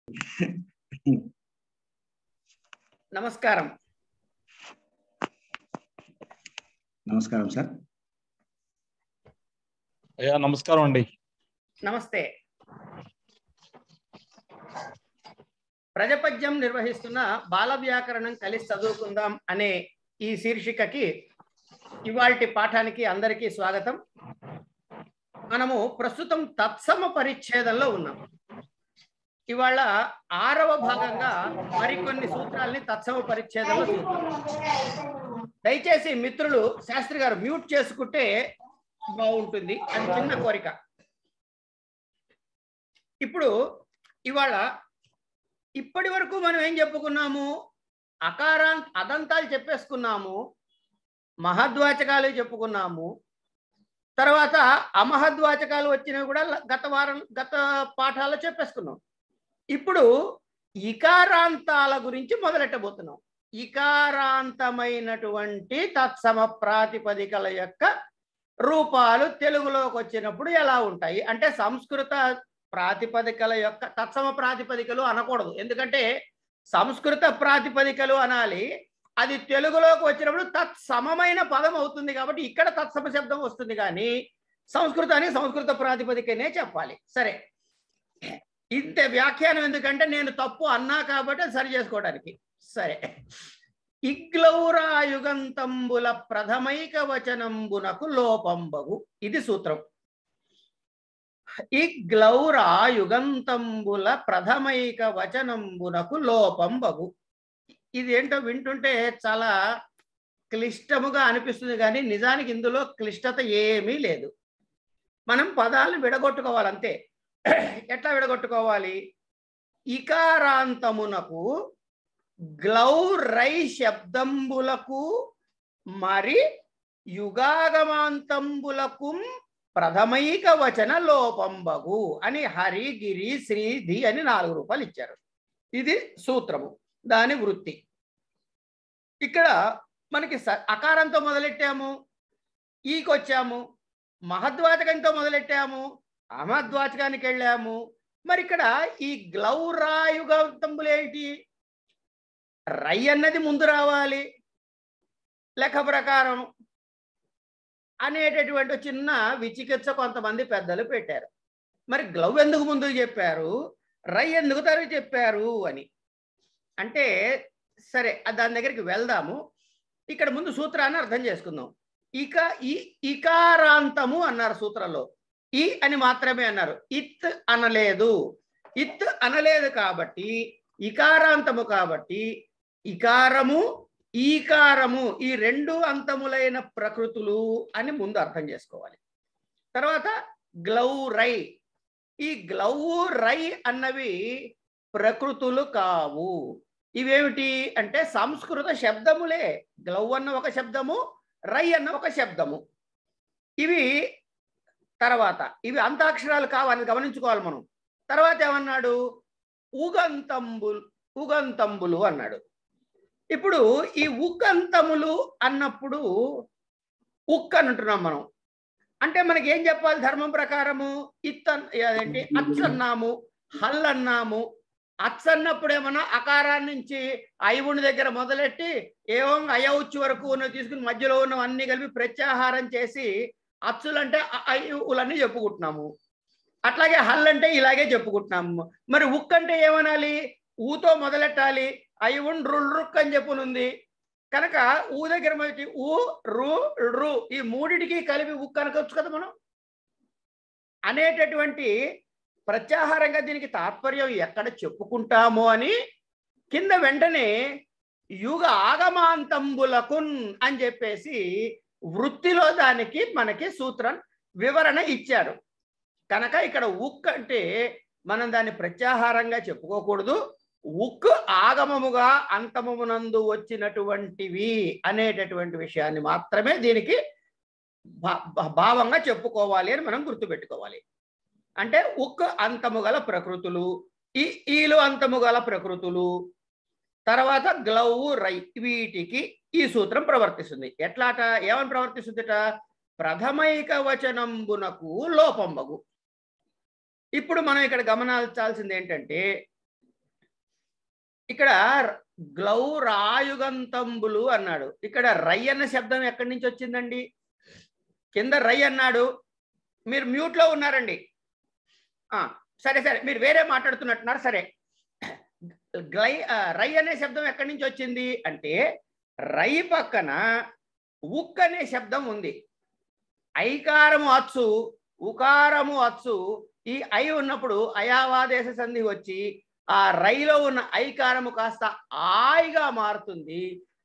నమస్కారం నమస్కారం సార్ అయ్యా నమస్కారం అండి నమస్తే ప్రజపద్యం నిర్వహిస్తున్న బాల వ్యాకరణం కలిసి చదువుకుందాం అనే ఈ శీర్షికకి ఇవాల్టి పాఠానికి అందరికీ స్వాగతం మనము ప్రస్తుతం తత్సమ పరిచ్ఛేదంలో ఉన్నాం ఇవాళ ఆరవ భాగంగా మరికొన్ని సూత్రాల్ని తత్సమ పరిచ్ఛేదంలో చూద్దాం దయచేసి మిత్రులు శాస్త్రి గారు మ్యూట్ చేసుకుంటే బాగుంటుంది అని చిన్న కోరిక ఇప్పుడు ఇవాళ ఇప్పటి వరకు మనం ఏం చెప్పుకున్నాము అకారా అదంతాలు చెప్పేసుకున్నాము మహద్వాచకాలు చెప్పుకున్నాము తర్వాత అమహద్వాచకాలు వచ్చినవి కూడా గత వారం గత పాఠాల్లో చెప్పేసుకున్నాం ఇప్పుడు ఇకారాంతాల గురించి మొదలెట్టబోతున్నాం ఇకారాంతమైనటువంటి తత్సమ ప్రాతిపదికల యొక్క రూపాలు తెలుగులోకి వచ్చినప్పుడు ఎలా ఉంటాయి అంటే సంస్కృత ప్రాతిపదికల యొక్క తత్సమ ప్రాతిపదికలు అనకూడదు ఎందుకంటే సంస్కృత ప్రాతిపదికలు అనాలి అది తెలుగులోకి వచ్చినప్పుడు తత్సమమైన పదం అవుతుంది కాబట్టి ఇక్కడ తత్సమ శబ్దం వస్తుంది కానీ సంస్కృతాన్ని సంస్కృత ప్రాతిపదికనే చెప్పాలి సరే ఇంత వ్యాఖ్యానం ఎందుకంటే నేను తప్పు అన్నా కాబట్టి అది సరి చేసుకోవడానికి సరే ఇగ్లౌరాయుగంతంబుల ప్రథమైక వచనంబునకు లోపంబగు ఇది సూత్రం ఇగ్లౌరాయుగంతంబుల ప్రథమైక వచనంబునకు లోపంబగు ఇది ఏంటో వింటుంటే చాలా క్లిష్టముగా అనిపిస్తుంది కానీ నిజానికి ఇందులో క్లిష్టత ఏమీ లేదు మనం పదాలను విడగొట్టుకోవాలి అంతే ఎట్లా విడగొట్టుకోవాలి ఇకారాంతమునకు గ్లౌరై శబ్దంబులకు మరి యుగాగమాంతంబులకు ప్రథమైక వచన లోపంబగు అని హరి గిరి శ్రీధి అని నాలుగు రూపాయలు ఇచ్చారు ఇది సూత్రము దాని వృత్తి ఇక్కడ మనకి అకారంతో మొదలెట్టాము ఈకొచ్చాము మహద్వాచకంతో మొదలెట్టాము అమద్వాచకానికి వెళ్ళాము మరి ఇక్కడ ఈ గ్లౌరాయుగంతంబులేంటి రై అన్నది ముందు రావాలి లెక్క ప్రకారం అనేటటువంటి చిన్న విచికిత్స కొంతమంది పెద్దలు పెట్టారు మరి గ్లవ్ ఎందుకు ముందు చెప్పారు రై ఎందుకు తరువు చెప్పారు అని అంటే సరే దాని దగ్గరికి వెళ్దాము ఇక్కడ ముందు సూత్రాన్ని అర్థం చేసుకుందాం ఇక ఈ ఇకారాంతము అన్నారు సూత్రంలో ఈ అని మాత్రమే అన్నారు ఇత్ అనలేదు ఇత్ అనలేదు కాబట్టి ఇకారాంతము కాబట్టి ఇకారము ఈకారము ఈ రెండు అంతములైన ప్రకృతులు అని ముందు అర్థం చేసుకోవాలి తర్వాత గ్లౌ రై ఈ గ్లౌ రై అన్నవి ప్రకృతులు కావు ఇవేమిటి అంటే సంస్కృత శబ్దములే గ్లౌ అన్న ఒక శబ్దము రై అన్న ఒక శబ్దము ఇవి తర్వాత ఇవి అంతాక్షరాలు కావని గమనించుకోవాలి మనం తర్వాత ఏమన్నాడు ఉగంతంబులు ఉగంతంబులు అన్నాడు ఇప్పుడు ఈ ఉకంతములు అన్నప్పుడు ఉక్ అని అంటున్నాం మనం అంటే మనకి ఏం చెప్పాలి ధర్మం ప్రకారము ఇత్ అదేంటి అచ్చ అన్నాము హల్ అన్నాము అచ్చ అన్నప్పుడు ఏమన్నా అకారాన్ని నుంచి ఐవుని దగ్గర మొదలెట్టి ఏవం అయౌచ్చు వరకు ఉన్న తీసుకుని మధ్యలో ఉన్నవన్నీ కలిపి ప్రత్యాహారం చేసి అచ్చులంటే ఐవులన్నీ చెప్పుకుంటున్నాము అట్లాగే హల్ అంటే ఇలాగే చెప్పుకుంటున్నాము మరి ఉక్ అంటే ఏమనాలి ఊతో మొదలెట్టాలి ఐవున్ రుల్ రుక్ అని చెప్పునుంది కనుక ఊ దగ్గర మొదటి ఊ రు రు ఈ మూడిటికి కలిపి ఉక్ అనకొచ్చు కదా మనం అనేటటువంటి ప్రత్యాహారంగా దీనికి తాత్పర్యం ఎక్కడ చెప్పుకుంటామో అని కింద వెంటనే యుగ ఆగమాంతంబులకున్ అని చెప్పేసి వృత్తిలో దానికి మనకి సూత్రం వివరణ ఇచ్చారు కనుక ఇక్కడ ఉక్ అంటే మనం దాన్ని ప్రత్యాహారంగా చెప్పుకోకూడదు ఉక్ ఆగమముగా అంతమమునందు వచ్చినటువంటివి అనేటటువంటి విషయాన్ని మాత్రమే దీనికి భావంగా చెప్పుకోవాలి అని మనం గుర్తుపెట్టుకోవాలి అంటే ఉక్ అంతము గల ప్రకృతులు ఈ ఈలు అంతము గల ప్రకృతులు తర్వాత గ్లౌ రై వీటికి ఈ సూత్రం ప్రవర్తిస్తుంది ఎట్లాట ఏమని ప్రవర్తిస్తుందిట ప్రథమైక వచనంబునకు లోపంబగు ఇప్పుడు మనం ఇక్కడ గమనించాల్సింది ఏంటంటే ఇక్కడ గ్లౌ రాయుగంతంబులు అన్నాడు ఇక్కడ రై అన్న శబ్దం ఎక్కడి నుంచి వచ్చిందండి కింద రై అన్నాడు మీరు మ్యూట్లో ఉన్నారండి ఆ, సరే సరే మీరు వేరే మాట్లాడుతున్నట్టున్నారు సరే గ్లై ఆ, రై అనే శబ్దం ఎక్కడి నుంచి వచ్చింది అంటే రై పక్కన ఉక్ అనే శబ్దం ఉంది ఐకారము అచ్చు ఉకారము అచ్చు ఈ ఐ ఉన్నప్పుడు అయావాదేశ సంధి వచ్చి ఆ రైలో ఉన్న ఐకారము కాస్త ఆయగా మారుతుంది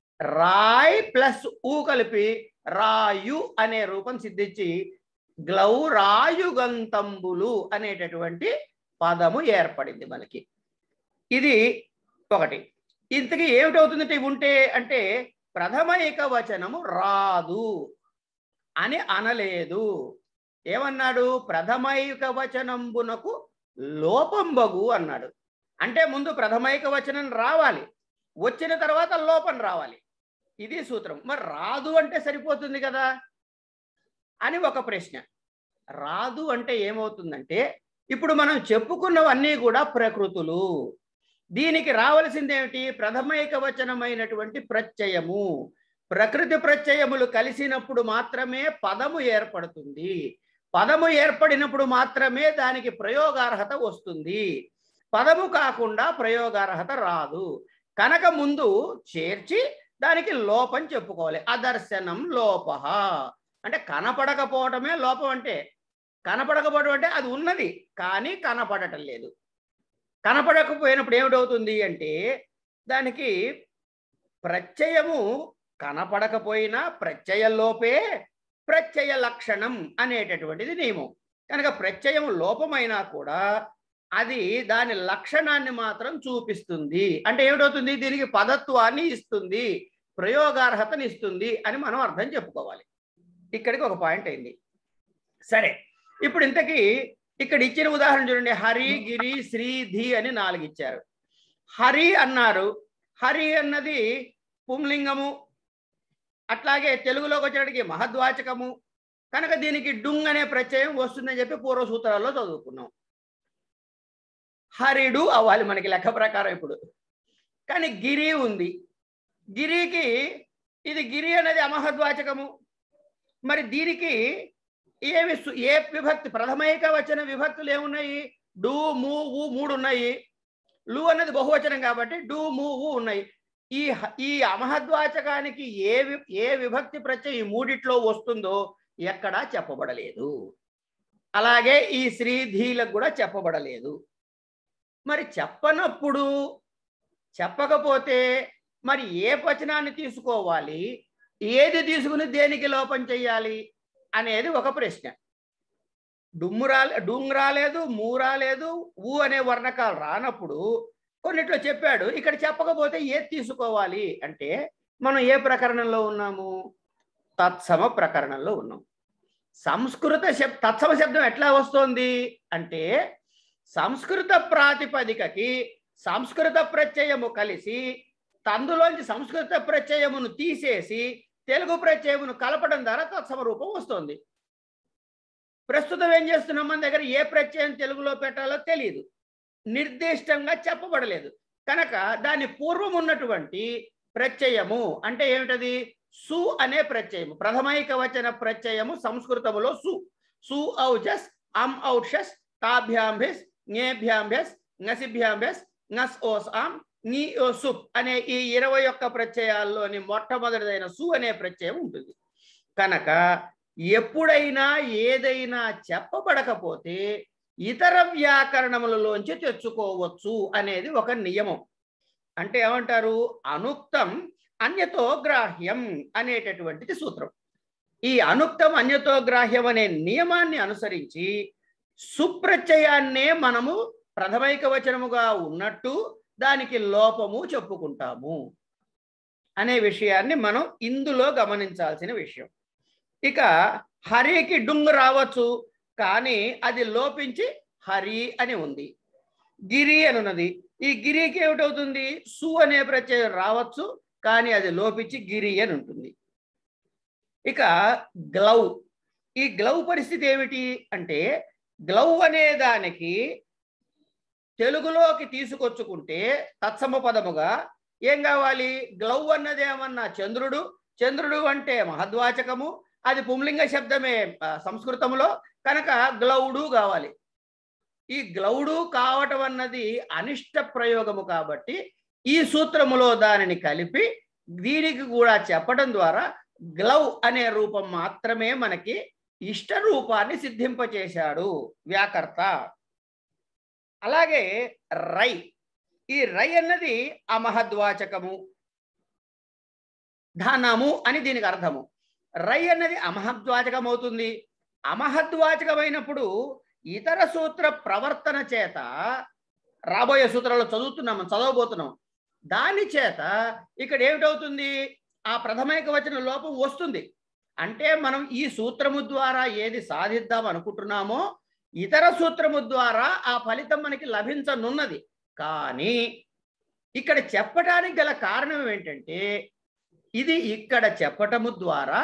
రాయ్ ప్లస్ ఊ కలిపి రాయు అనే రూపం సిద్ధించి గ్లౌ రాయుగంతంబులు అనేటటువంటి పదము ఏర్పడింది మనకి ఇది ఒకటి ఇంతకీ ఏమిటవుతుంది ఉంటే అంటే ప్రథమ ఏకవచనము రాదు అని అనలేదు ఏమన్నాడు ప్రథమైక వచనంబునకు లోపంబగు అన్నాడు అంటే ముందు ప్రథమైక వచనం రావాలి వచ్చిన తర్వాత లోపం రావాలి ఇది సూత్రం మరి రాదు అంటే సరిపోతుంది కదా అని ఒక ప్రశ్న రాదు అంటే ఏమవుతుందంటే ఇప్పుడు మనం చెప్పుకున్నవన్నీ కూడా ప్రకృతులు దీనికి రావలసింది ఏమిటి ప్రథమైక వచనమైనటువంటి ప్రత్యయము ప్రకృతి ప్రత్యయములు కలిసినప్పుడు మాత్రమే పదము ఏర్పడుతుంది పదము ఏర్పడినప్పుడు మాత్రమే దానికి ప్రయోగార్హత వస్తుంది పదము కాకుండా ప్రయోగార్హత రాదు కనుక ముందు చేర్చి దానికి లోపం చెప్పుకోవాలి అదర్శనం లోప అంటే కనపడకపోవటమే లోపం అంటే కనపడకపోవడం అంటే అది ఉన్నది కానీ కనపడటం లేదు కనపడకపోయినప్పుడు ఏమిటవుతుంది అంటే దానికి ప్రత్యయము కనపడకపోయినా ప్రత్యయంలోపే ప్రత్యయ లక్షణం అనేటటువంటిది నియమం కనుక ప్రత్యయం లోపమైనా కూడా అది దాని లక్షణాన్ని మాత్రం చూపిస్తుంది అంటే ఏమిటవుతుంది దీనికి పదత్వాన్ని ఇస్తుంది ప్రయోగార్హతని ఇస్తుంది అని మనం అర్థం చెప్పుకోవాలి ఇక్కడికి ఒక పాయింట్ అయింది సరే ఇప్పుడు ఇంతకీ ఇక్కడ ఇచ్చిన ఉదాహరణ చూడండి హరి గిరి శ్రీ ధి అని నాలుగు ఇచ్చారు హరి అన్నారు హరి అన్నది పుంలింగము అట్లాగే తెలుగులోకి వచ్చేటికి మహద్వాచకము కనుక దీనికి డుంగ్ అనే ప్రత్యయం వస్తుందని చెప్పి పూర్వ సూత్రాల్లో చదువుకున్నాం హరిడు అవ్వాలి మనకి లెక్క ప్రకారం ఇప్పుడు కానీ గిరి ఉంది గిరికి ఇది గిరి అనేది అమహద్వాచకము మరి దీనికి ఏమి సు- ఏ విభక్తి ప్రథమైక వచ్చిన విభక్తులు ఏమున్నాయి డు ము ఊ మూడు ఉన్నాయి లు అన్నది బహువచనం కాబట్టి డు ము ఊ ఉన్నాయి ఈ హ- ఈ అమహద్వాచకానికి ఏ వి- ఏ విభక్తి ప్రత్యయం ఈ మూడిట్లో వస్తుందో ఎక్కడా చెప్పబడలేదు అలాగే ఈ శ్రీధీలకు కూడా చెప్పబడలేదు మరి చెప్పనప్పుడు చెప్పకపోతే మరి ఏ వచనాన్ని తీసుకోవాలి ఏది తీసుకుని దేనికి లోపం చెయ్యాలి అనేది ఒక ప్రశ్న డుమ్ము రాలే డుంగ్ రాలేదు మూ రాలేదు ఊ అనే వర్ణకాలు రానప్పుడు కొన్నిట్లో చెప్పాడు ఇక్కడ చెప్పకపోతే ఏది తీసుకోవాలి అంటే మనం ఏ ప్రకరణంలో ఉన్నాము తత్సమ ప్రకరణంలో ఉన్నాం సంస్కృత శబ్ తత్సమ శబ్దం ఎట్లా వస్తోంది అంటే సంస్కృత ప్రాతిపదికకి సంస్కృత ప్రత్యయము కలిసి తందులోంచి సంస్కృత ప్రత్యయమును తీసేసి తెలుగు ప్రత్యయమును కలపడం ద్వారా తత్సమ రూపం వస్తుంది ప్రస్తుతం ఏం చేస్తున్నాం మన దగ్గర ఏ ప్రత్యయం తెలుగులో పెట్టాలో తెలియదు నిర్దిష్టంగా చెప్పబడలేదు కనుక దాని పూర్వం ఉన్నటువంటి ప్రత్యయము అంటే ఏమిటది సు అనే ప్రత్యయము ప్రథమైక వచన ప్రత్యయము సంస్కృతములో సు సు ఔజస్ అం ఔషస్ తాభ్యాంభిస్ ఞేభ్యాంభ్యస్ ngసిభ్యాంభ్యస్ ngస్ ఓస్ ఆం నీ ఓ సుప్ అనే ఈ ఇరవై ఒక్క ప్రత్యయాల్లోని మొట్టమొదటిదైన సు అనే ప్రత్యయం ఉంటుంది కనుక ఎప్పుడైనా ఏదైనా చెప్పబడకపోతే ఇతర వ్యాకరణములలోంచి తెచ్చుకోవచ్చు అనేది ఒక నియమం అంటే ఏమంటారు అనుక్తం అన్యతో గ్రాహ్యం అనేటటువంటిది సూత్రం ఈ అనుక్తం అన్యతో గ్రాహ్యం అనే నియమాన్ని అనుసరించి సుప్రత్యయాన్నే మనము ప్రథమైక వచనముగా ఉన్నట్టు దానికి లోపము చెప్పుకుంటాము అనే విషయాన్ని మనం ఇందులో గమనించాల్సిన విషయం ఇక హరికి డుంగ్ రావచ్చు కానీ అది లోపించి హరి అని ఉంది గిరి అని ఉన్నది ఈ గిరికి ఏమిటవుతుంది సు అనే ప్రత్యయం రావచ్చు కానీ అది లోపించి గిరి అని ఉంటుంది ఇక గ్లౌ ఈ గ్లౌ పరిస్థితి ఏమిటి అంటే గ్లౌ అనే దానికి తెలుగులోకి తీసుకొచ్చుకుంటే తత్సమ పదముగా ఏం కావాలి గ్లౌ అన్నది ఏమన్నా చంద్రుడు చంద్రుడు అంటే మహద్వాచకము అది పుంలింగ శబ్దమే ఆ, సంస్కృతంలో కనుక గ్లౌడు కావాలి ఈ గ్లౌడు కావటం అన్నది అనిష్ట ప్రయోగము కాబట్టి ఈ సూత్రములో దానిని కలిపి దీనికి కూడా చెప్పడం ద్వారా గ్లౌ అనే రూపం మాత్రమే మనకి ఇష్ట రూపాన్ని సిద్ధింపచేశాడు వ్యాకర్త అలాగే రై ఈ రై అన్నది అమహద్వాచకము ధనము అని దీనికి అర్థము రై అన్నది అమహద్వాచకం అవుతుంది అమహద్వాచకమైనప్పుడు ఇతర సూత్ర ప్రవర్తన చేత రాబోయే సూత్రాలు చదువుతున్నాం చదవబోతున్నాం దాని చేత ఇక్కడ ఏమిటవుతుంది ఆ ప్రథమైక వచన లోపం వస్తుంది అంటే మనం ఈ సూత్రము ద్వారా ఏది సాధిద్దాం అనుకుంటున్నామో ఇతర సూత్రము ద్వారా ఆ ఫలితం మనకి లభించనున్నది కానీ ఇక్కడ చెప్పడానికి గల కారణం ఏంటంటే ఇది ఇక్కడ చెప్పటము ద్వారా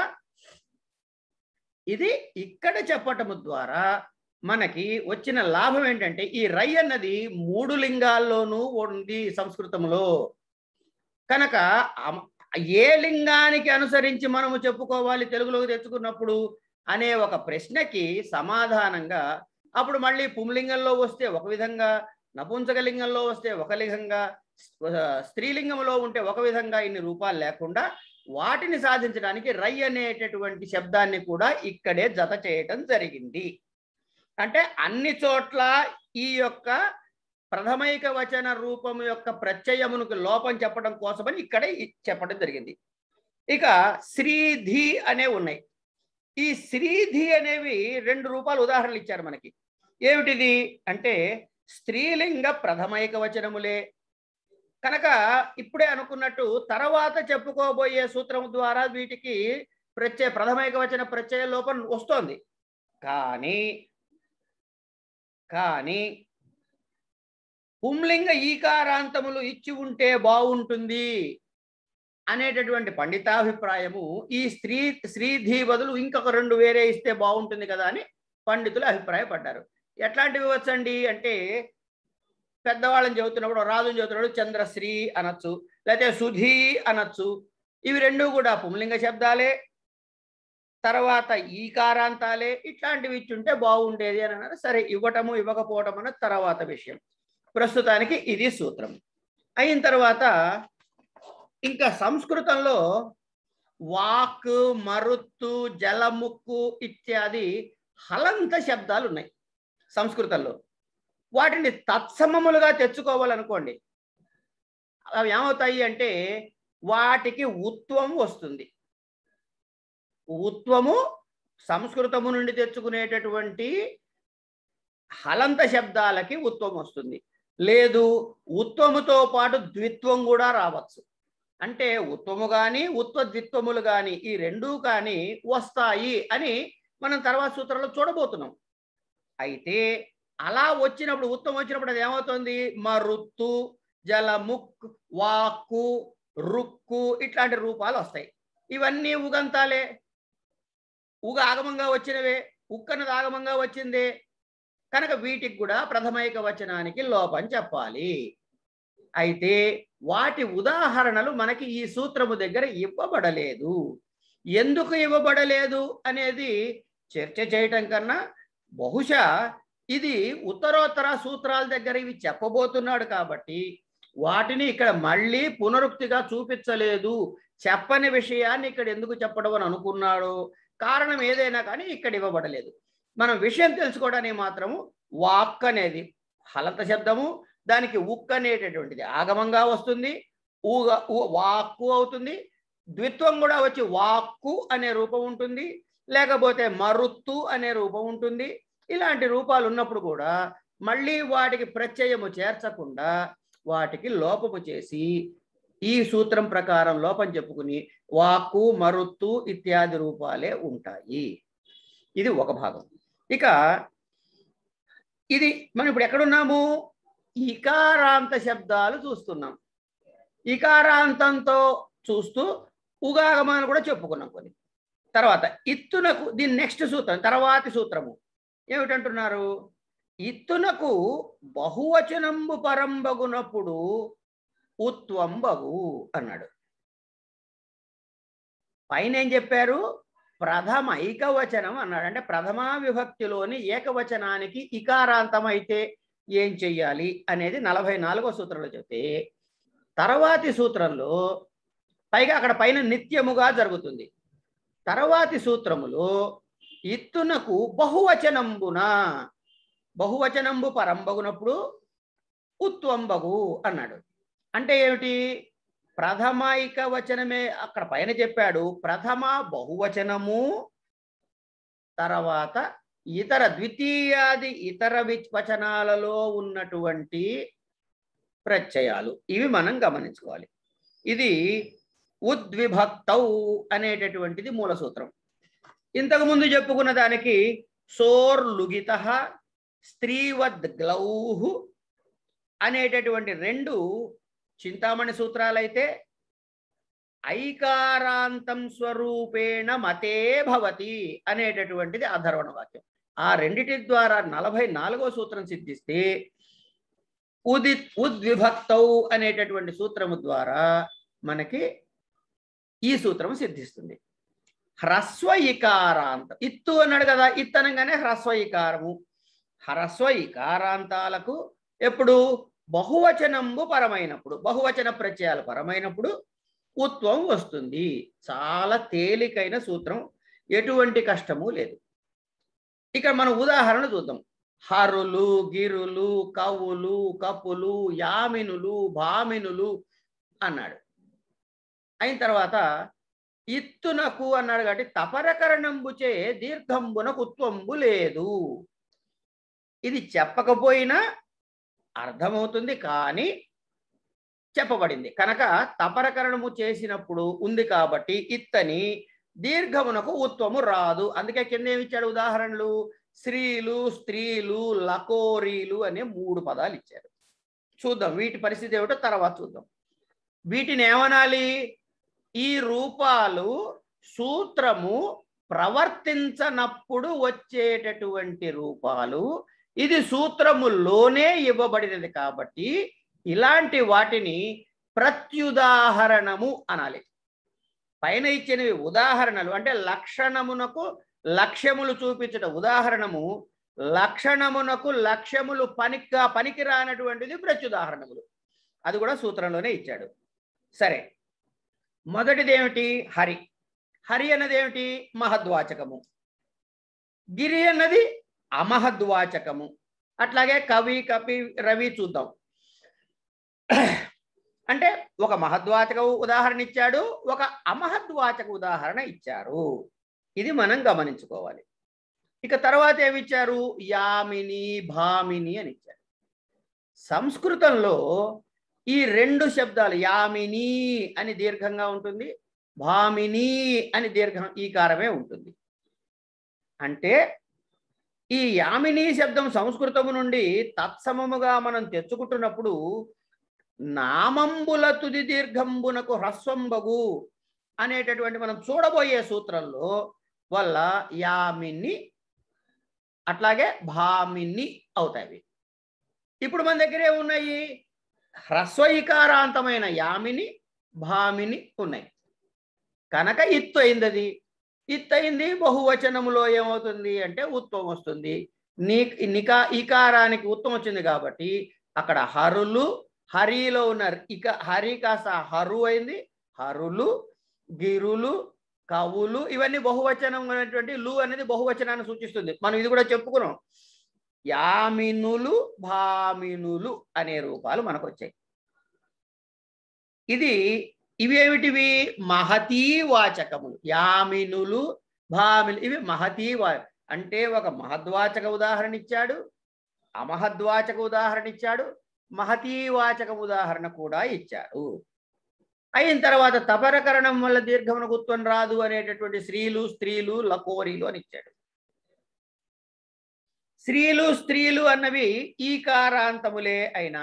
ఇది ఇక్కడ చెప్పటము ద్వారా మనకి వచ్చిన లాభం ఏంటంటే ఈ రై అన్నది మూడు లింగాల్లోనూ ఉంది సంస్కృతంలో కనుక అమ- ఏ లింగానికి అనుసరించి మనము చెప్పుకోవాలి తెలుగులోకి తెచ్చుకున్నప్పుడు అనే ఒక ప్రశ్నకి సమాధానంగా అప్పుడు మళ్ళీ పుంలింగంలో వస్తే ఒక విధంగా నపుంసకలింగంలో వస్తే ఒక విధంగా ఆ, స్త్రీలింగంలో ఉంటే ఒక విధంగా ఇన్ని రూపాలు లేకుండా వాటిని సాధించడానికి రై అనేటటువంటి శబ్దాన్ని కూడా ఇక్కడే జత చేయటం జరిగింది అంటే అన్ని చోట్ల ఈ యొక్క ప్రథమైక వచన రూపం యొక్క ప్రత్యయమునకు లోపం చెప్పడం కోసమని ఇక్కడే ఇ- చెప్పడం జరిగింది ఇక శ్రీధి అనే ఉన్నాయి ఈ శ్రీధి అనేవి రెండు రూపాలు ఉదాహరణలు ఇచ్చారు మనకి ఏమిటిది అంటే స్త్రీలింగ ప్రథమైక వచనములే కనుక ఇప్పుడే అనుకున్నట్టు తర్వాత చెప్పుకోబోయే సూత్రం ద్వారా వీటికి ప్రత్యయ ప్రథమైక వచన ప్రత్యయ లోపం వస్తోంది కానీ కానీ పుంలింగ ఈకారాంతములు ఇచ్చి ఉంటే బాగుంటుంది అనేటటువంటి పండితాభిప్రాయము ఈ స్త్రీ శ్రీధి బదులు ఇంకొక రెండు వేరే ఇస్తే బాగుంటుంది కదా అని పండితులు అభిప్రాయపడ్డారు ఎట్లాంటివి వచ్చండి అంటే పెద్దవాళ్ళని చెబుతున్నప్పుడు రాజుని చెబుతున్నప్పుడు చంద్రశ్రీ అనొచ్చు లేకపోతే సుధీ అనొచ్చు ఇవి రెండు కూడా పుంలింగ శబ్దాలే తర్వాత ఈకారాంతాలే ఇట్లాంటివి ఇచ్చుంటే బాగుండేది అని అన్నారు సరే ఇవ్వటము ఇవ్వకపోవటం అన్నది తర్వాత విషయం ప్రస్తుతానికి ఇది సూత్రం అయిన తర్వాత ఇంకా సంస్కృతంలో వాక్ మరుత్తు జలముక్కు ఇత్యాది హలంత శబ్దాలు ఉన్నాయి సంస్కృతంలో వాటిని తత్సమములుగా తెచ్చుకోవాలనుకోండి అవి ఏమవుతాయి అంటే వాటికి ఉత్వం వస్తుంది ఉత్వము సంస్కృతము నుండి తెచ్చుకునేటటువంటి హలంత శబ్దాలకి ఉత్వం వస్తుంది లేదు ఉత్వముతో పాటు ద్విత్వం కూడా రావచ్చు అంటే ఉత్వము కానీ ఉత్వ ద్విత్వములు కానీ ఈ రెండూ కానీ వస్తాయి అని మనం తర్వాత సూత్రంలో చూడబోతున్నాం అయితే అలా వచ్చినప్పుడు ఉత్తం వచ్చినప్పుడు అది ఏమవుతుంది మరుత్తు జలముక్ వాక్కు రుక్కు ఇట్లాంటి రూపాలు వస్తాయి ఇవన్నీ ఉగంతాలే ఉగ ఆగమంగా వచ్చినవే ఉక్కనది ఆగమంగా వచ్చిందే కనుక వీటికి కూడా ప్రథమైక వచనానికి లోపం చెప్పాలి అయితే వాటి ఉదాహరణలు మనకి ఈ సూత్రము దగ్గర ఇవ్వబడలేదు ఎందుకు ఇవ్వబడలేదు అనేది చర్చ చేయటం కన్నా బహుశా ఇది ఉత్తరోత్తర సూత్రాల దగ్గర ఇవి చెప్పబోతున్నాడు కాబట్టి వాటిని ఇక్కడ మళ్ళీ పునరుక్తిగా చూపించలేదు చెప్పని విషయాన్ని ఇక్కడ ఎందుకు చెప్పడం అని అనుకున్నాడు కారణం ఏదైనా కానీ ఇక్కడ ఇవ్వబడలేదు మనం విషయం తెలుసుకోవడానికి మాత్రము వాక్ అనేది హలంత శబ్దము దానికి ఉక్ అనేటటువంటిది ఆగమంగా వస్తుంది ఊగ ఊ- వాక్కు అవుతుంది ద్విత్వం కూడా వచ్చి వాక్కు అనే రూపం ఉంటుంది లేకపోతే మరుత్తు అనే రూపం ఉంటుంది ఇలాంటి రూపాలు ఉన్నప్పుడు కూడా మళ్ళీ వాటికి ప్రత్యయము చేర్చకుండా వాటికి లోపము చేసి ఈ సూత్రం ప్రకారం లోపం చెప్పుకుని వాక్కు మరుత్తు ఇత్యాది రూపాలే ఉంటాయి ఇది ఒక భాగం ఇక ఇది మనం ఇప్పుడు ఎక్కడున్నాము ఇకారాంత శబ్దాలు చూస్తున్నాం ఇకారాంతంతో చూస్తూ ఉగాగమాన్ని కూడా చెప్పుకున్నాం కొన్ని తర్వాత ఇత్తునకు దీని నెక్స్ట్ సూత్రం తర్వాతి సూత్రము ఏమిటంటున్నారు ఇత్తునకు బహువచనంబు పరంబగునప్పుడు ఉత్వంబగు అన్నాడు పైన ఏం చెప్పారు ప్రథమ ఐకవచనం అన్నాడు అంటే ప్రథమా విభక్తిలోని ఏకవచనానికి ఇకారాంతం అయితే ఏం చెయ్యాలి అనేది నలభై నాలుగో సూత్రంలో చెప్తే తర్వాతి సూత్రంలో పైగా అక్కడ పైన నిత్యముగా జరుగుతుంది తర్వాతి సూత్రములో ఇత్తునకు బహువచనంబున బహువచనంబు పరంబగునప్పుడు ఉత్వంబగు అన్నాడు అంటే ఏమిటి ప్రథమైక వచనమే అక్కడ పైన చెప్పాడు ప్రథమ బహువచనము తర్వాత ఇతర ద్వితీయాది ఇతర వచనాలలో ఉన్నటువంటి ప్రత్యయాలు ఇవి మనం గమనించుకోవాలి ఇది ఉద్విభక్తౌ అనేటటువంటిది మూల సూత్రం ఇంతకు ముందు చెప్పుకున్న దానికి సోర్లుగిత స్త్రీవద్ గ్లౌహు అనేటటువంటి రెండు చింతామణి సూత్రాలైతే ఐకారాంతం స్వరూపేణ మతే భవతి అనేటటువంటిది అధర్వణ వాక్యం ఆ రెండిటి ద్వారా నలభై నాలుగో సూత్రం సిద్ధిస్తే ఉది ఉద్విభక్తౌ అనేటటువంటి సూత్రము ద్వారా మనకి ఈ సూత్రం సిద్ధిస్తుంది హ్రస్వ ఇకారాంతం ఇత్తు అన్నాడు కదా ఇత్తు అనగానే హ్రస్వ ఇకారము హ్రస్వ ఇకారాంతాలకు ఎప్పుడు బహువచనంబు పరమైనప్పుడు బహువచన ప్రత్యయాలు పరమైనప్పుడు ఉత్వం వస్తుంది చాలా తేలికైన సూత్రం ఎటువంటి కష్టము లేదు ఇక మనం ఉదాహరణ చూద్దాం హరులు గిరులు కవులు కపులు యామినులు భామినులు అన్నాడు అయిన తర్వాత ఇత్తునకు అన్నాడు కాబట్టి తపరకరణంబుచే దీర్ఘంబునకు ఉత్వంబు లేదు ఇది చెప్పకపోయినా అర్థమవుతుంది కానీ చెప్పబడింది కనుక తపరకరణము చేసినప్పుడు ఉంది కాబట్టి ఇత్తని దీర్ఘమునకు ఉత్వము రాదు అందుకే కింద ఏమి ఇచ్చాడు ఉదాహరణలు స్త్రీలు స్త్రీలు లకోరీలు అనే మూడు పదాలు ఇచ్చారు చూద్దాం వీటి పరిస్థితి ఏమిటో తర్వాత చూద్దాం వీటిని ఏమనాలి ఈ రూపాలు సూత్రము ప్రవర్తించనప్పుడు వచ్చేటటువంటి రూపాలు ఇది సూత్రములోనే ఇవ్వబడినది కాబట్టి ఇలాంటి వాటిని ప్రత్యుదాహరణము అనాలి పైన ఇచ్చినవి ఉదాహరణలు అంటే లక్షణమునకు లక్ష్యములు చూపించట ఉదాహరణము లక్షణమునకు లక్ష్యములు పనిగా పనికి రానటువంటిది ప్రత్యుదాహరణములు అది కూడా సూత్రంలోనే ఇచ్చాడు సరే మొదటిది ఏమిటి హరి హరి అన్నది ఏమిటి మహద్వాచకము గిరి అన్నది అమహద్వాచకము అట్లాగే కవి కపి రవి చూద్దాం అంటే ఒక మహద్వాచక ఉదాహరణ ఇచ్చాడు ఒక అమహద్వాచక ఉదాహరణ ఇచ్చారు ఇది మనం గమనించుకోవాలి ఇక తర్వాత ఏమిచ్చారు యామిని భామిని అని ఇచ్చారు సంస్కృతంలో ఈ రెండు శబ్దాలు యామిని అని దీర్ఘంగా ఉంటుంది భామిని అని దీర్ఘం ఈ కారమే ఉంటుంది అంటే ఈ యామిని శబ్దం సంస్కృతము నుండి తత్సమముగా మనం తెచ్చుకుంటున్నప్పుడు నామంబుల తుది దీర్ఘంబునకు హ్రస్వంబగు అనేటటువంటి మనం చూడబోయే సూత్రంలో వల్ల యామిని అట్లాగే భామిని అవుతాయి ఇప్పుడు మన దగ్గర ఏమున్నాయి హ్రస్వయికారాంతమైన యామిని భామిని ఉన్నాయి కనుక ఇత్తు అయింది అది ఇత్తు అయింది బహువచనములో ఏమవుతుంది అంటే ఉత్వం వస్తుంది నీ నికా ఈకారానికి ఉత్తం వచ్చింది కాబట్టి అక్కడ హరులు హరిలో ఉన్న ఇక హరి కాస్త హరు అయింది హరులు గిరులు కవులు ఇవన్నీ బహువచనం అనేటువంటి లు అనేది బహువచనాన్ని సూచిస్తుంది మనం ఇది కూడా చెప్పుకున్నాం యామినులు భామినులు అనే రూపాలు మనకు వచ్చాయి ఇది ఇవేమిటివి మహతీ వాచకములు యామినులు భామిలు ఇవి మహతీ వా అంటే ఒక మహద్వాచక ఉదాహరణ ఇచ్చాడు అమహద్వాచక ఉదాహరణ ఇచ్చాడు మహతీవాచక ఉదాహరణ కూడా ఇచ్చాడు అయిన తర్వాత తపరకరణం వల్ల దీర్ఘమున గుర్తం రాదు అనేటటువంటి స్త్రీలు స్త్రీలు లకోరీలు అని ఇచ్చాడు స్త్రీలు స్త్రీలు అన్నవి ఈ కారాంతములే అయినా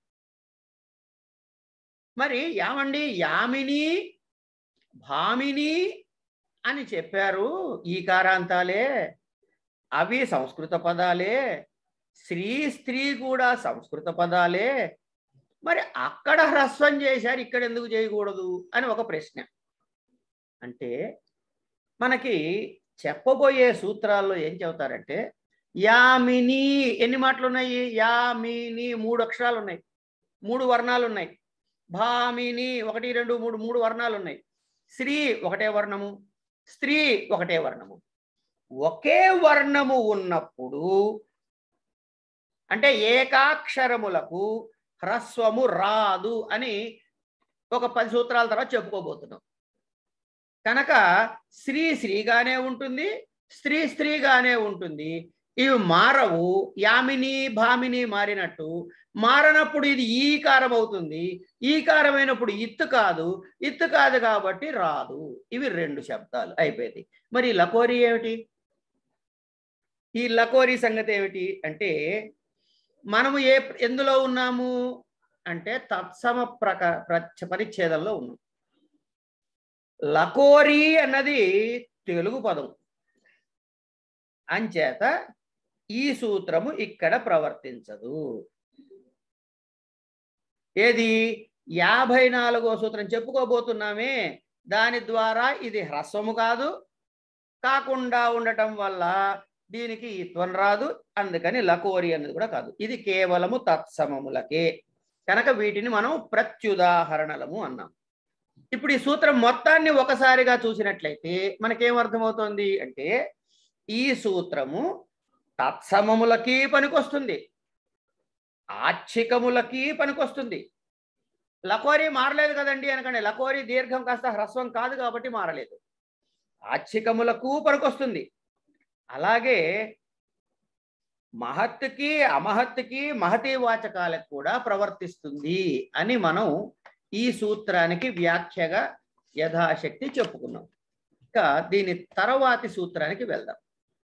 మరి యామండి యామిని భామిని అని చెప్పారు ఈ కారాంతాలే అవి సంస్కృత పదాలే స్త్రీ స్త్రీ కూడా సంస్కృత పదాలే మరి అక్కడ హ్రస్వం చేశారు ఇక్కడ ఎందుకు చేయకూడదు అని ఒక ప్రశ్న అంటే మనకి చెప్పబోయే సూత్రాల్లో ఏం చెబుతారంటే యామిని ఎన్ని మాటలు ఉన్నాయి యామిని మూడు అక్షరాలు ఉన్నాయి మూడు వర్ణాలు ఉన్నాయి భామిని ఒకటి రెండు మూడు మూడు వర్ణాలు ఉన్నాయి స్త్రీ ఒకటే వర్ణము స్త్రీ ఒకటే వర్ణము ఒకే వర్ణము ఉన్నప్పుడు అంటే ఏకాక్షరములకు హ్రస్వము రాదు అని ఒక పది సూత్రాల తర్వాత చెప్పుకోబోతున్నాం కనుక స్త్రీ స్త్రీగానే ఉంటుంది స్త్రీ స్త్రీగానే ఉంటుంది ఇవి మారవు యామిని భామిని మారినట్టు మారనప్పుడు ఇది ఈకారం అవుతుంది ఈకారమైనప్పుడు ఇత్తు కాదు ఇత్తు కాదు కాబట్టి రాదు ఇవి రెండు శబ్దాలు అయిపోయింది మరి ఈ లకోరి ఏమిటి ఈ లకోరి సంగతి ఏమిటి అంటే మనము ఏ ఎందులో ఉన్నాము అంటే తత్సమ ప్రక ప్రచ- పరిచ్ఛేదంలో ఉన్నాం లకోరి అన్నది తెలుగు పదం అంచేత ఈ సూత్రము ఇక్కడ ప్రవర్తించదు ఏది యాభై నాలుగో సూత్రం చెప్పుకోబోతున్నామే దాని ద్వారా ఇది హ్రస్వము కాదు కాకుండా ఉండటం వల్ల దీనికి ఇత్వం రాదు అందుకని లకోరి అన్నది కూడా కాదు ఇది కేవలము తత్సమములకే కనుక వీటిని మనం ప్రత్యుదాహరణలము అన్నాం ఇప్పుడు ఈ సూత్రం మొత్తాన్ని ఒకసారిగా చూసినట్లయితే మనకేం అర్థమవుతోంది అంటే ఈ సూత్రము తత్సమములకి పనికొస్తుంది ఆచ్ఛికములకి పనికొస్తుంది లకోరి మారలేదు కదండి అనకండి లకోరి దీర్ఘం కాస్త హ్రస్వం కాదు కాబట్టి మారలేదు ఆచ్ఛికములకు పనికొస్తుంది అలాగే మహత్తుకి అమహత్తుకి మహతి వాచకాలకు కూడా ప్రవర్తిస్తుంది అని మనం ఈ సూత్రానికి వ్యాఖ్యగా యథాశక్తి చెప్పుకున్నాం ఇక దీని తర్వాతి సూత్రానికి వెళ్దాం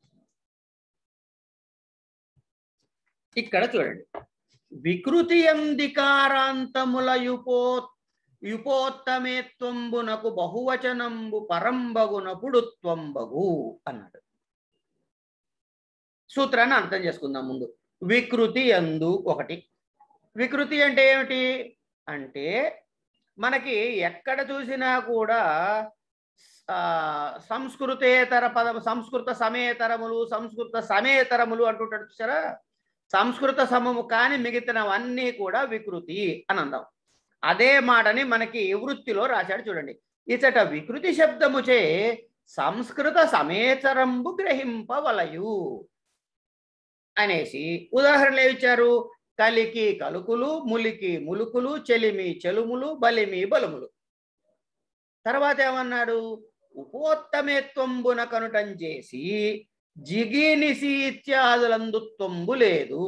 ఇక్కడ చూడండి వికృతి ఎందికారాంతముల యుపో యుపోత్తమేత్వంబునకు బహువచనంబు పరంబగునపుడు త్వంబగు అన్నాడు సూత్రాన్ని అర్థం చేసుకుందాం ముందు వికృతి ఎందు ఒకటి వికృతి అంటే ఏమిటి అంటే మనకి ఎక్కడ చూసినా కూడా ఆ, సంస్కృతేతర పదం సంస్కృత సమేతరములు సంస్కృత సమేతరములు అంటుంటాడు చూసారా సంస్కృత సమము కాని మిగతావన్నీ కూడా వికృతి అని అందాం అదే మాటని మనకి వృత్తిలో రాశాడు చూడండి ఇచట వికృతి శబ్దముచే సంస్కృత సమేతరంబు గ్రహింపవలయు అనేసి ఉదాహరణలు ఏమి ఇచ్చారు కలికి కలుకులు ములికి ములుకులు చెలిమి చెలుములు బలిమి బలుములు తర్వాత ఏమన్నాడు ఉపోత్తమేత్వంబున కనుటం చేసి జిగినిసి ఇత్యాదులందు త్వంబు లేదు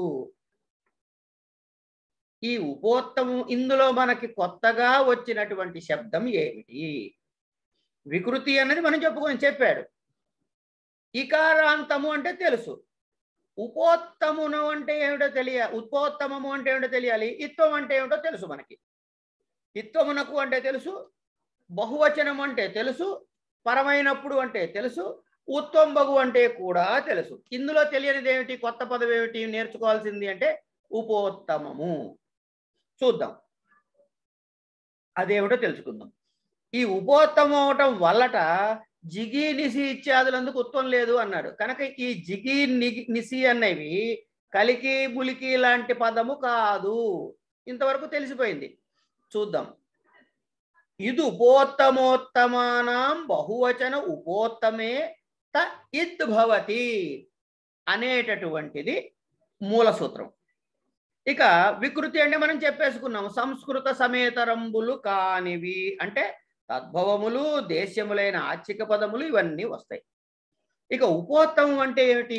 ఈ ఉపోత్తము ఇందులో మనకి కొత్తగా వచ్చినటువంటి శబ్దం ఏమిటి వికృతి అన్నది మనం చెప్పుకొని చెప్పాడు ఇకారాంతము అంటే తెలుసు ఉపోత్తమును అంటే ఏమిటో తెలియ ఉపోత్తమము అంటే ఏమిటో తెలియాలి ఇత్వం అంటే ఏమిటో తెలుసు మనకి ఇత్వమునకు అంటే తెలుసు బహువచనం అంటే తెలుసు పరమైనప్పుడు అంటే తెలుసు ఉత్వంబగు అంటే కూడా తెలుసు ఇందులో తెలియనిది ఏమిటి కొత్త పదం ఏమిటి నేర్చుకోవాల్సింది అంటే ఉపోత్తమము చూద్దాం అదేమిటో తెలుసుకుందాం ఈ ఉపోత్తమం అవటం వల్లట జిగి నిసి ఇత్యాదులందుకు ఉత్వం లేదు అన్నాడు కనుక ఈ జిగి నిగి నిసి అనేవి కలికి ములికి లాంటి పదము కాదు ఇంతవరకు తెలిసిపోయింది చూద్దాం ఇది ఉపోత్తమోత్తమానాం బహువచన ఉపోత్తమే త ఇద్ భవతి అనేటటువంటిది మూల సూత్రం ఇక వికృతి అంటే మనం చెప్పేసుకున్నాం సంస్కృత సమేతరంబులు కానివి అంటే తద్భవములు దేశ్యములైన ఆచిక పదములు ఇవన్నీ వస్తాయి ఇక ఉపోత్తమం అంటే ఏమిటి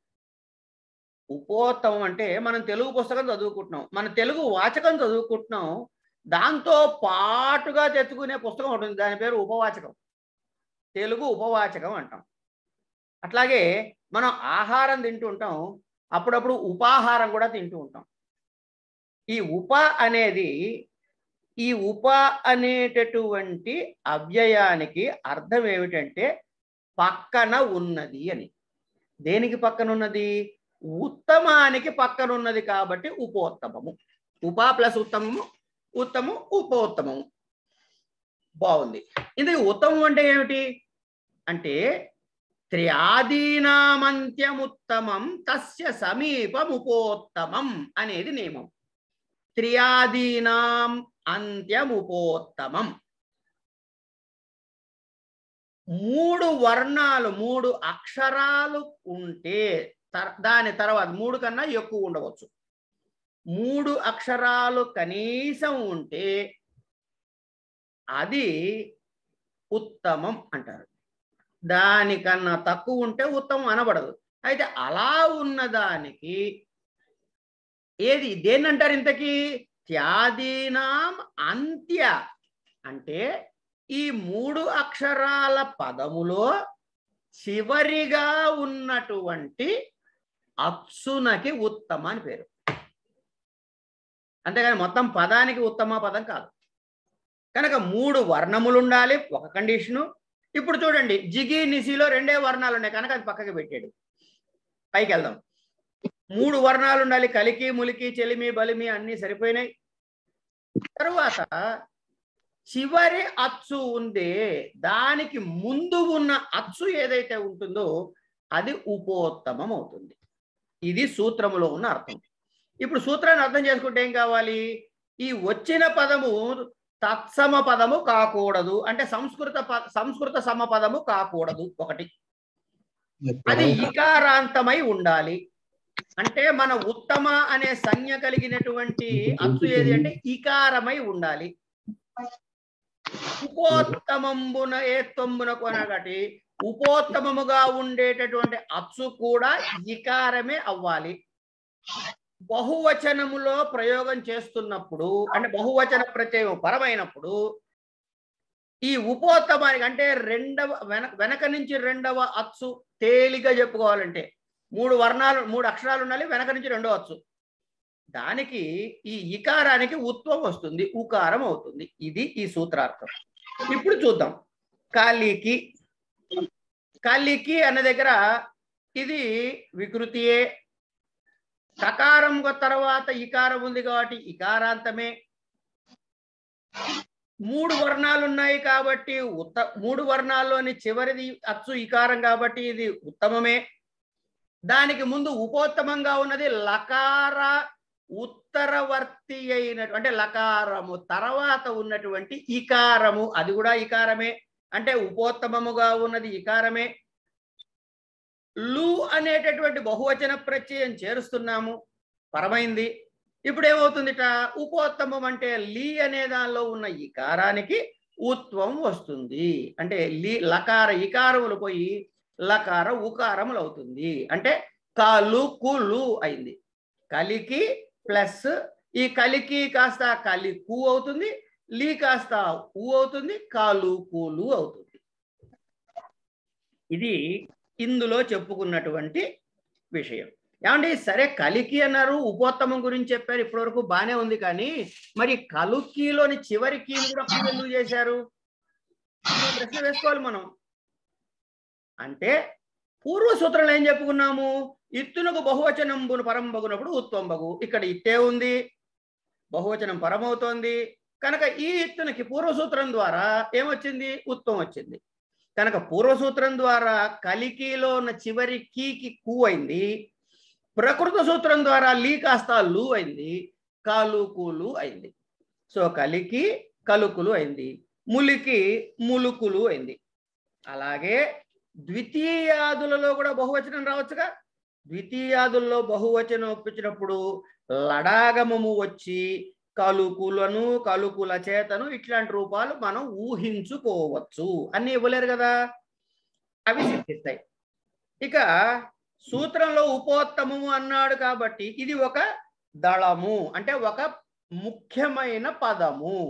ఉపోత్తమం అంటే మనం తెలుగు పుస్తకం చదువుకుంటున్నాం మన తెలుగు వాచకం చదువుకుంటున్నాం దాంతో పాటుగా తెచ్చుకునే పుస్తకం ఉంటుంది దాని పేరు ఉపవాచకం తెలుగు ఉపవాచకం అంటాం అట్లాగే మనం ఆహారం తింటూ ఉంటాం అప్పుడప్పుడు ఉపాహారం కూడా తింటూ ఉంటాం ఈ ఉప అనేది ఈ ఉప అనేటటువంటి అవ్యయానికి అర్థం ఏమిటంటే పక్కన ఉన్నది అని దేనికి పక్కన ఉన్నది ఉత్తమానికి పక్కనున్నది కాబట్టి ఉపోత్తమము ఉపా ప్లస్ ఉత్తమము ఉత్తమం ఉపోత్తమము బాగుంది ఇందుకు ఉత్తమం అంటే ఏమిటి అంటే త్రియాదీనామంత్యముత్తమం తస్య సమీపముపోత్తమం అనేది నియమం త్రియాదీనాం అంత్యముపోత్తమం మూడు వర్ణాలు మూడు అక్షరాలు ఉంటే తర్- దాని తర్వాత మూడు కన్నా ఎక్కువ ఉండవచ్చు మూడు అక్షరాలు కనీసం ఉంటే అది ఉత్తమం అంటారు దానికన్నా తక్కువ ఉంటే ఉత్తమం అనబడదు అయితే అలా ఉన్నదానికి ఏది దేన్ని అంటారు ఇంతకీ త్యాదీనాం అంత్య అంటే ఈ మూడు అక్షరాల పదములో చివరిగా ఉన్నటువంటి అప్సునకి ఉత్తమ అని పేరు అంతేగాని మొత్తం పదానికి ఉత్తమ పదం కాదు కనుక మూడు వర్ణములు ఉండాలి ఒక కండిషను ఇప్పుడు చూడండి జిగి నిసిలో రెండే వర్ణాలు ఉన్నాయి కనుక అది పక్కకి పెట్టాడు పైకి వెళ్దాం మూడు వర్ణాలు ఉండాలి కలికి ములికి చెలిమి బలిమి అన్నీ సరిపోయినాయి తరువాత చివరి అచ్చు ఉందే దానికి ముందు ఉన్న అచ్చు ఏదైతే ఉంటుందో అది ఉపోత్తమం అవుతుంది ఇది సూత్రములో ఉన్న అర్థం ఇప్పుడు సూత్రాన్ని అర్థం చేసుకుంటే ఏం కావాలి ఈ వచ్చిన పదము తత్సమ పదము కాకూడదు అంటే సంస్కృత ప- సంస్కృత సమ పదము కాకూడదు ఒకటి అది ఇకారాంతమై ఉండాలి అంటే మన ఉత్తమ అనే సంజ్ఞ కలిగినటువంటి అచ్చు ఏది అంటే ఇకారమై ఉండాలి ఉపోత్తమంబున ఏత్వంబున కొనగటి ఉపోత్తమముగా ఉండేటటువంటి అచ్చు కూడా ఇకారమే అవ్వాలి బహువచనములో ప్రయోగం చేస్తున్నప్పుడు అంటే బహువచన ప్రత్యయం పరమైనప్పుడు ఈ ఉపోత్తమానికి అంటే రెండవ వెనక వెనక నుంచి రెండవ అచ్చు తేలిక చెప్పుకోవాలంటే మూడు వర్ణాలు మూడు అక్షరాలు ఉండాలి వెనక నుంచి రెండో అచ్చు దానికి ఈ ఇకారానికి ఉత్వం వస్తుంది ఉకారం అవుతుంది ఇది ఈ సూత్రార్థం ఇప్పుడు చూద్దాం కాలికి కాలికి అన్న దగ్గర ఇది వికృతియే కకారం తర్వాత ఇకారం ఉంది కాబట్టి ఇకారాంతమే మూడు వర్ణాలు ఉన్నాయి కాబట్టి ఉత్త మూడు వర్ణాల్లోని చివరిది అచ్చు ఇకారం కాబట్టి ఇది ఉత్తమమే దానికి ముందు ఉపోత్తమంగా ఉన్నది లకార ఉత్తరవర్తి అయినటు అంటే లకారము తర్వాత ఉన్నటువంటి ఇకారము అది కూడా ఇకారమే అంటే ఉపోత్తమముగా ఉన్నది ఇకారమే లు అనేటటువంటి బహువచన ప్రత్యయం చేరుస్తున్నాము పరమైంది ఇప్పుడు ఏమవుతుందిట ఉపోత్తమం అంటే లీ అనే దానిలో ఉన్న ఇకారానికి ఉత్వం వస్తుంది అంటే లీ లకార ఇకారములు పోయి లకార ఉకారములు అవుతుంది అంటే కాలు కులు అయింది కలికి ప్లస్ ఈ కలికి కాస్త కలికు అవుతుంది లీ కాస్త ఊ అవుతుంది కాలు కూలు అవుతుంది ఇది ఇందులో చెప్పుకున్నటువంటి విషయం ఏమండి సరే కలికి అన్నారు ఉపోత్తమం గురించి చెప్పారు ఇప్పటివరకు బానే ఉంది కానీ మరి కలుకీలోని చివరి కీని కూడా కీ ఎందుకు చేశారు ఈ ప్రశ్న వేసుకోవాలి మనం అంటే పూర్వ సూత్రంలో ఏం చెప్పుకున్నాము ఇత్తునకు బహువచనంబును పరంబగునప్పుడు ఉత్వంబగు ఇక్కడ ఇత్తే ఉంది బహువచనం పరమవుతోంది కనుక ఈ ఇత్తునకి పూర్వసూత్రం ద్వారా ఏమొచ్చింది ఉత్వం వచ్చింది కనుక పూర్వసూత్రం ద్వారా కలికిలో ఉన్న చివరి కీకి కు అయింది ప్రకృత సూత్రం ద్వారా లీ కాస్త లు అయింది కాలు కూలు అయింది సో కలికి కలుకులు అయింది ములికి ములుకులు అయింది అలాగే ద్వితీయాదులలో కూడా బహువచనం రావచ్చుగా ద్వితీయాదుల్లో బహువచనం ఒప్పించినప్పుడు లడాగమము వచ్చి కలుకులను కలుకుల చేతను ఇట్లాంటి రూపాలు మనం ఊహించుకోవచ్చు అన్ని ఇవ్వలేరు కదా అవి సిద్ధిస్తాయి ఇక సూత్రంలో ఉపోత్తమము అన్నాడు కాబట్టి ఇది ఒక దళము అంటే ఒక ముఖ్యమైన పదము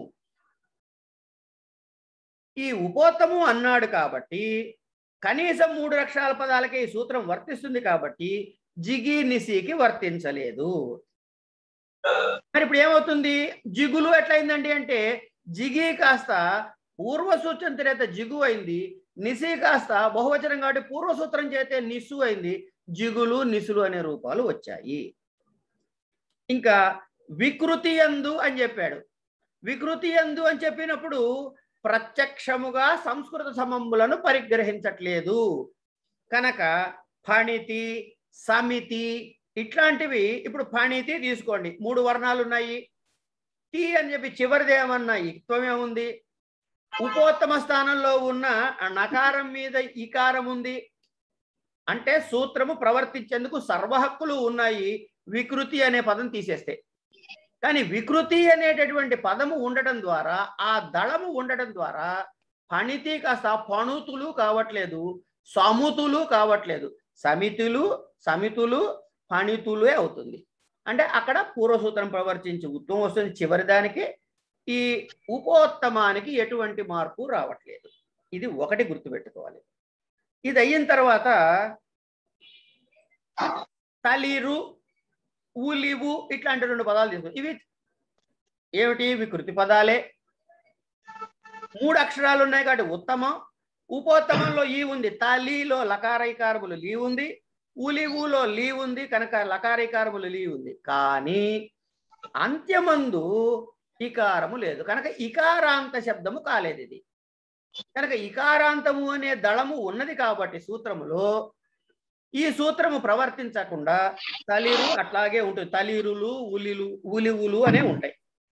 ఈ ఉపోత్తము అన్నాడు కాబట్టి కనీసం మూడు అక్షరాల పదాలకే ఈ సూత్రం వర్తిస్తుంది కాబట్టి జిగి నిసికి వర్తించలేదు మరి ఇప్పుడు ఏమవుతుంది జిగులు ఎట్లయిందండి అంటే జిగి కాస్త పూర్వ సూచన చేత జిగు అయింది నిసి కాస్త బహువచనం కాబట్టి పూర్వ సూత్రం చేతే నిస్సు అయింది జిగులు నిసులు అనే రూపాలు వచ్చాయి ఇంకా వికృతి ఎందు అని చెప్పాడు వికృతి ఎందు అని చెప్పినప్పుడు ప్రత్యక్షముగా సంస్కృత సమంబులను పరిగ్రహించట్లేదు కనుక ఫణితి సమితి ఇట్లాంటివి ఇప్పుడు ఫణితి తీసుకోండి మూడు వర్ణాలు ఉన్నాయి టీ అని చెప్పి చివరిది ఏమన్నా ఇత్వం ఏముంది ఉపోత్తమ స్థానంలో ఉన్న ఆ నకారం మీద ఈకారం ఉంది అంటే సూత్రము ప్రవర్తించేందుకు సర్వహక్కులు ఉన్నాయి వికృతి అనే పదం తీసేస్తే కానీ వికృతి అనేటటువంటి పదము ఉండటం ద్వారా ఆ దళము ఉండటం ద్వారా పణితి కాస్త పణుతులు కావట్లేదు సముతులు కావట్లేదు సమితులు సమితులు పణితులే అవుతుంది అంటే అక్కడ పూర్వసూత్రం ప్రవర్తించి ఉత్తమం వస్తుంది చివరి దానికి ఈ ఉపోత్తమానికి ఎటువంటి మార్పు రావట్లేదు ఇది ఒకటి గుర్తుపెట్టుకోవాలి ఇది అయిన తర్వాత తలిరు ఉలివు ఇట్లాంటి రెండు పదాలు తీసుకు ఇవి ఏమిటి వికృతి పదాలే మూడు అక్షరాలు ఉన్నాయి కాబట్టి ఉత్తమం ఉపోత్తమంలో ఈ ఉంది తలిలో లకారైకారములు లీ ఉంది ఉలివులో లీ ఉంది కనుక లకారైకారములు లీ ఉంది కానీ అంత్యమందు ఇకారము లేదు కనుక ఇకారాంత శబ్దము కాలేదు ఇది కనుక ఇకారాంతము అనే దళము ఉన్నది కాబట్టి సూత్రములో ఈ సూత్రము ప్రవర్తించకుండా తలిరు అట్లాగే ఉంటుంది తలిరులు ఉలిలు ఉలివులు అనే ఉంటాయి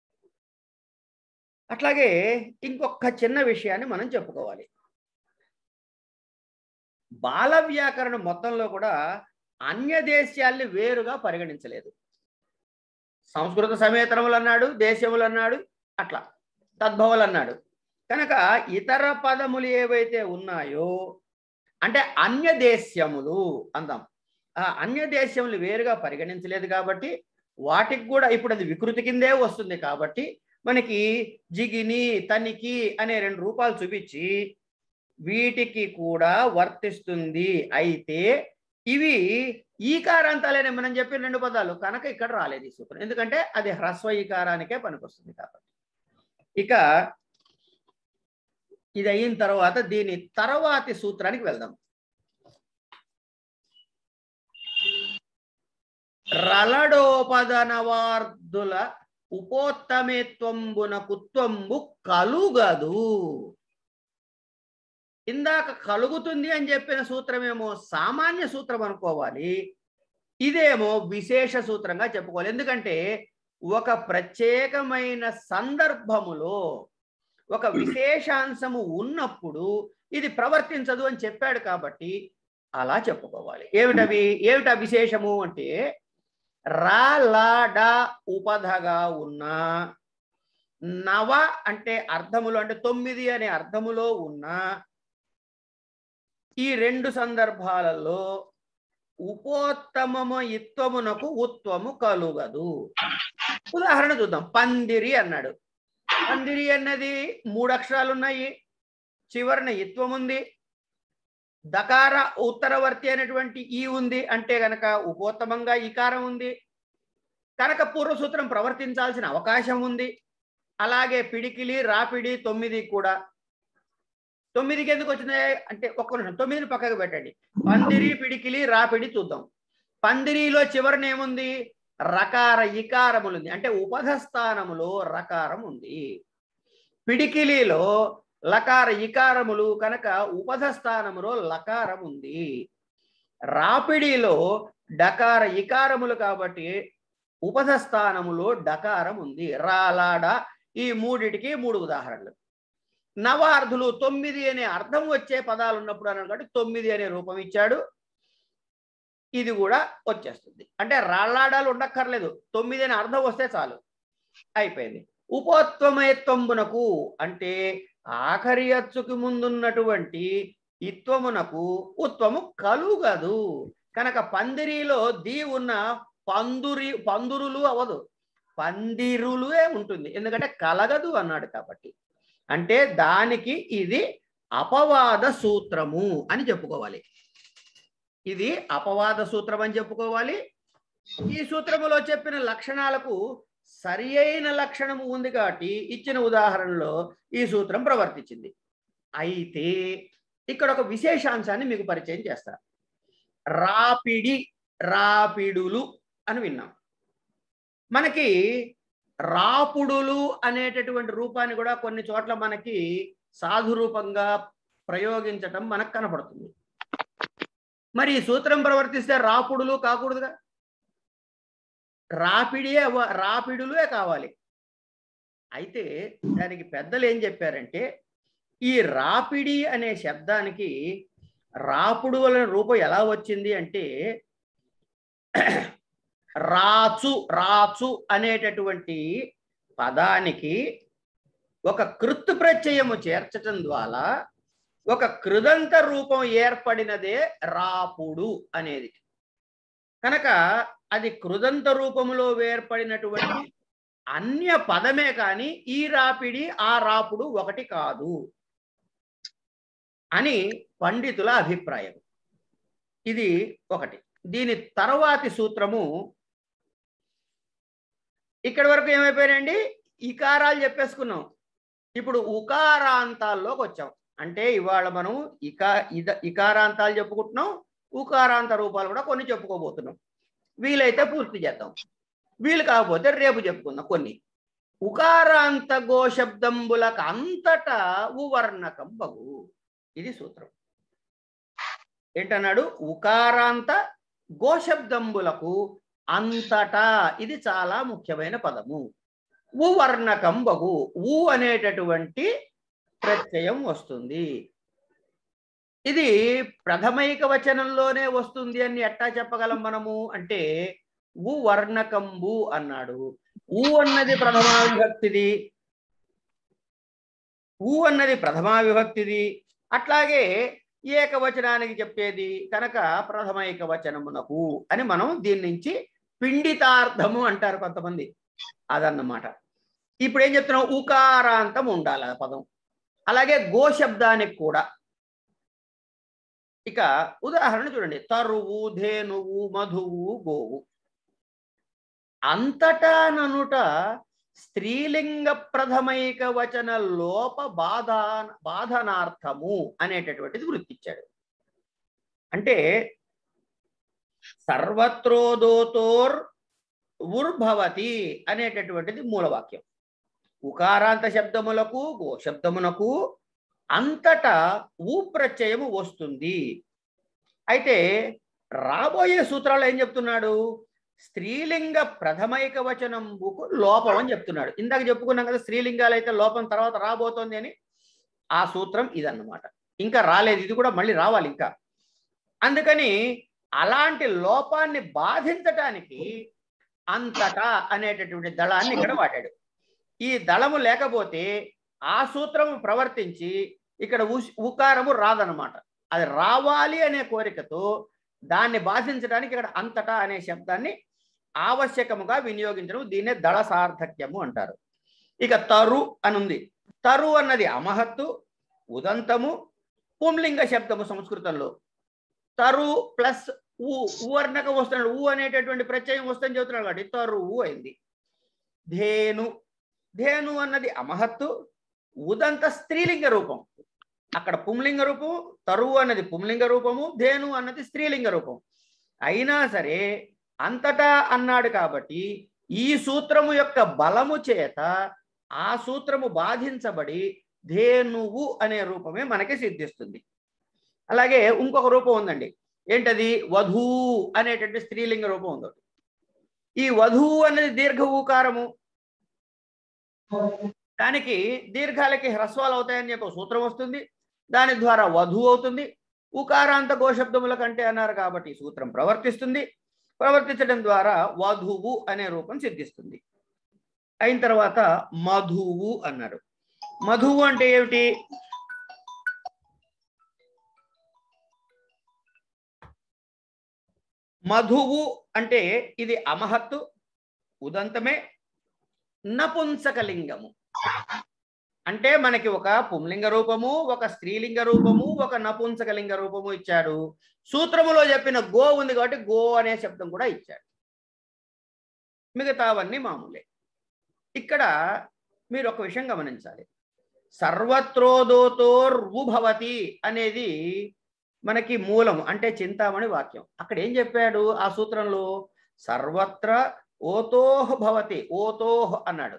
అట్లాగే ఇంకొక చిన్న విషయాన్ని మనం చెప్పుకోవాలి బాల వ్యాకరణం మొత్తంలో కూడా అన్య దేశాల్ని వేరుగా పరిగణించలేదు సంస్కృత సమేతనములు అన్నాడు దేశములు అన్నాడు అట్లా తద్భవలు అన్నాడు కనుక ఇతర పదములు ఏవైతే ఉన్నాయో అంటే అన్య దేశ్యములు అందాం ఆ అన్య దేశములు వేరుగా పరిగణించలేదు కాబట్టి వాటికి కూడా ఇప్పుడు అది వికృతి కిందే వస్తుంది కాబట్టి మనకి జిగిని తనికి అనే రెండు రూపాలు చూపించి వీటికి కూడా వర్తిస్తుంది అయితే ఇవి ఈకారాంతాలేనే మనం చెప్పిన రెండు పదాలు కనుక ఇక్కడ రాలేదు ఈ సూత్రం ఎందుకంటే అది హ్రస్వ ఈకారానికే పనికొస్తుంది కాబట్టి ఇక ఇది అయిన తర్వాత దీని తర్వాతి సూత్రానికి వెళ్దాం రలడోపదనవార్ధుల ఉపోత్తమేత్వంబున కుత్వంబు కలుగదు ఇందాక కలుగుతుంది అని చెప్పిన సూత్రమేమో సామాన్య సూత్రం అనుకోవాలి ఇదేమో విశేష సూత్రంగా చెప్పుకోవాలి ఎందుకంటే ఒక ప్రత్యేకమైన సందర్భములో ఒక విశేషాంశము ఉన్నప్పుడు ఇది ప్రవర్తించదు అని చెప్పాడు కాబట్టి అలా చెప్పుకోవాలి ఏమిటవి ఏమిటా విశేషము అంటే రా లా డా ఉపధగా ఉన్న నవ అంటే అర్థములు అంటే తొమ్మిది అనే అర్థములో ఉన్న ఈ రెండు సందర్భాలలో ఉపోత్తమము ఇత్వమునకు ఉత్వము కలుగదు ఉదాహరణ చూద్దాం పందిరి అన్నాడు పందిరి అన్నది మూడు అక్షరాలు ఉన్నాయి చివరన ఇత్వం ఉంది దకార ఉత్తరవర్తి అనేటువంటి ఈ ఉంది అంటే గనక ఉపోత్తమంగా ఈకారం ఉంది కనుక పూర్వసూత్రం ప్రవర్తించాల్సిన అవకాశం ఉంది అలాగే పిడికిలి రాపిడి తొమ్మిది కూడా తొమ్మిదికి ఎందుకు వచ్చింది అంటే ఒక్క నిమిషం తొమ్మిదిని పక్కకు పెట్టండి పందిరి పిడికిలి రాపిడి చూద్దాం పందిరిలో చివరన ఏముంది రకార ఇకారములు ఉంది అంటే ఉపధ స్థానములో రకారం ఉంది పిడికిలిలో లకార ఇకారములు కనుక ఉపధ స్థానములో లకారం ఉంది రాపిడిలో డకార ఇకారములు కాబట్టి ఉపధ స్థానములో డకారం ఉంది రాలాడ ఈ మూడిటికి మూడు ఉదాహరణలు నవార్ధులు తొమ్మిది అనే అర్థం వచ్చే పదాలు ఉన్నప్పుడు అన్నాడు కాబట్టి తొమ్మిది అనే రూపం ఇచ్చాడు ఇది కూడా వచ్చేస్తుంది అంటే రాళ్ళాడాలు ఉండక్కర్లేదు తొమ్మిది అనే అర్థం వస్తే చాలు అయిపోయింది ఉపోత్వమయత్వంబునకు అంటే ఆఖరి అచ్చుకి ముందున్నటువంటి ఇత్వమునకు ఉత్వము కలుగదు కనుక పందిరిలో దీ ఉన్న పందురి పందురులు అవదు పందిరులే ఉంటుంది ఎందుకంటే కలగదు అన్నాడు కాబట్టి అంటే దానికి ఇది అపవాద సూత్రము అని చెప్పుకోవాలి ఇది అపవాద సూత్రం అని చెప్పుకోవాలి ఈ సూత్రములో చెప్పిన లక్షణాలకు సరి అయిన లక్షణము ఉంది కాబట్టి ఇచ్చిన ఉదాహరణలో ఈ సూత్రం ప్రవర్తించింది అయితే ఇక్కడ ఒక విశేషాంశాన్ని మీకు పరిచయం చేస్తా రాపిడి రాపిడులు అని విన్నాం మనకి రాపుడులు అనేటటువంటి రూపాన్ని కూడా కొన్ని చోట్ల మనకి సాధు రూపంగా ప్రయోగించటం మనకు కనపడుతుంది మరి ఈ సూత్రం ప్రవర్తిస్తే రాపుడులు కాకూడదుగా రాపిడే అవ్వ- రాపిడులే కావాలి అయితే దానికి పెద్దలు ఏం చెప్పారంటే ఈ రాపిడి అనే శబ్దానికి రాపుడు వలన రూపం ఎలా వచ్చింది అంటే రాచు రాచు అనేటటువంటి పదానికి ఒక కృత్తు ప్రత్యయము చేర్చటం ద్వారా ఒక కృదంత రూపం ఏర్పడినదే రాపుడు అనేది కనుక అది కృదంత రూపములో ఏర్పడినటువంటి అన్య పదమే కానీ ఈ రాపిడి ఆ రాపుడు ఒకటి కాదు అని పండితుల అభిప్రాయం ఇది ఒకటి దీని తర్వాతి సూత్రము ఇక్కడి వరకు ఏమైపోయారండి ఇకారాలు చెప్పేసుకున్నాం ఇప్పుడు ఉకారాంతాల్లోకి వచ్చాం అంటే ఇవాళ మనం ఇకా ఇద ఇకారాంతాలు చెప్పుకుంటున్నాం ఉకారాంత రూపాలు కూడా కొన్ని చెప్పుకోబోతున్నాం వీలైతే పూర్తి చేద్దాం వీలు కాకపోతే రేపు చెప్పుకుందాం కొన్ని ఉకారాంత గోశబ్దంబులకు అంతటా ఉవర్ణకం బగు ఇది సూత్రం ఏంటన్నాడు ఉకారాంత గోశబ్దంబులకు అంతటా ఇది చాలా ముఖ్యమైన పదము ఉ వర్ణకం బగు ఊ అనేటటువంటి ప్రత్యయం వస్తుంది ఇది ప్రథమైక వచనంలోనే వస్తుంది అని ఎట్టా చెప్పగలం మనము అంటే ఊ వర్ణకంబు అన్నాడు ఊ అన్నది ప్రథమా విభక్తిది ఊ అన్నది ప్రథమా విభక్తిది అట్లాగే ఏకవచనానికి చెప్పేది కనుక ప్రథమైక వచనమునకు అని మనం దీని నుంచి పిండితార్థము అంటారు కొంతమంది అదన్నమాట ఇప్పుడు ఏం చెప్తున్నాం ఉకారాంతం ఉండాలి ఆ పదం అలాగే గోశబ్దానికి కూడా ఇక ఉదాహరణ చూడండి తరువు ధేనువు మధువు గోవు అంతటాననుట స్త్రీలింగ ప్రథమైక వచన లోప బాధ బాధనార్థము అనేటటువంటిది వృత్తిచ్చాడు అంటే సర్వత్రోదోతోర్ ఉర్భవతి అనేటటువంటిది మూలవాక్యం ఉకారాంత శబ్దములకు గోశబ్దమునకు అంతటా ఊ ప్రత్యయము వస్తుంది అయితే రాబోయే సూత్రాలు ఏం చెప్తున్నాడు స్త్రీలింగ ప్రథమైక వచనంబుకు లోపం అని చెప్తున్నాడు ఇందాక చెప్పుకున్నాం కదా స్త్రీలింగాలు అయితే లోపం తర్వాత రాబోతోంది అని ఆ సూత్రం ఇదన్నమాట ఇంకా రాలేదు ఇది కూడా మళ్ళీ రావాలి ఇంకా అందుకని అలాంటి లోపాన్ని బాధించటానికి అంతటా అనేటటువంటి దళాన్ని ఇక్కడ వాడాడు ఈ దళము లేకపోతే ఆ సూత్రము ప్రవర్తించి ఇక్కడ ఉస్- ఉకారము రాదనమాట అది రావాలి అనే కోరికతో దాన్ని బాధించడానికి ఇక్కడ అంతటా అనే శబ్దాన్ని ఆవశ్యకముగా వినియోగించడం దీన్నే దళ సార్థక్యము అంటారు ఇక తరు అని ఉంది తరు అన్నది అమహత్తు ఉదంతము పుంలింగ శబ్దము సంస్కృతంలో తరు ప్లస్ ఊ ఊవర్ణకం వస్తున్నాడు ఊ అనేటటువంటి ప్రత్యయం వస్తుందని చెబుతున్నాడు కాబట్టి తరువు అయింది ధేను ధేను అన్నది అమహత్తు ఉదంత స్త్రీలింగ రూపం అక్కడ పుంలింగ రూపం తరువు అన్నది పుంలింగ రూపము ధేను అన్నది స్త్రీలింగ రూపం అయినా సరే అంతటా అన్నాడు కాబట్టి ఈ సూత్రము యొక్క బలము చేత ఆ సూత్రము బాధించబడి ధేనువు అనే రూపమే మనకి సిద్ధిస్తుంది అలాగే ఇంకొక రూపం ఉందండి ఏంటది వధూ అనేటువంటి స్త్రీలింగ రూపం ఉంది ఒకటి. ఈ వధువు అనేది దీర్ఘ ఊకారము దానికి దీర్ఘాలకి హ్రస్వాలు అవుతాయని చెప్పి ఒక సూత్రం వస్తుంది దాని ద్వారా వధువు అవుతుంది ఉకారాంత గోశబ్దముల కంటే అన్నారు కాబట్టి ఈ సూత్రం ప్రవర్తిస్తుంది ప్రవర్తించడం ద్వారా వధువు అనే రూపం సిద్ధిస్తుంది అయిన తర్వాత మధువు అన్నారు మధువు అంటే ఏమిటి మధువు అంటే ఇది అమహత్తు ఉదంతమే నపుంసకలింగము అంటే మనకి ఒక పుంలింగ రూపము ఒక స్త్రీలింగ రూపము ఒక నపుంసకలింగ రూపము ఇచ్చాడు సూత్రములో చెప్పిన గో ఉంది కాబట్టి గో అనే శబ్దం కూడా ఇచ్చాడు మిగతావన్నీ మామూలే ఇక్కడ మీరు ఒక విషయం గమనించాలి సర్వత్రోదోతోర్వుభవతి అనేది మనకి మూలం అంటే చింతామణి వాక్యం అక్కడ ఏం చెప్పాడు ఆ సూత్రంలో సర్వత్ర ఓతోహ భవతి ఓతోహ అన్నాడు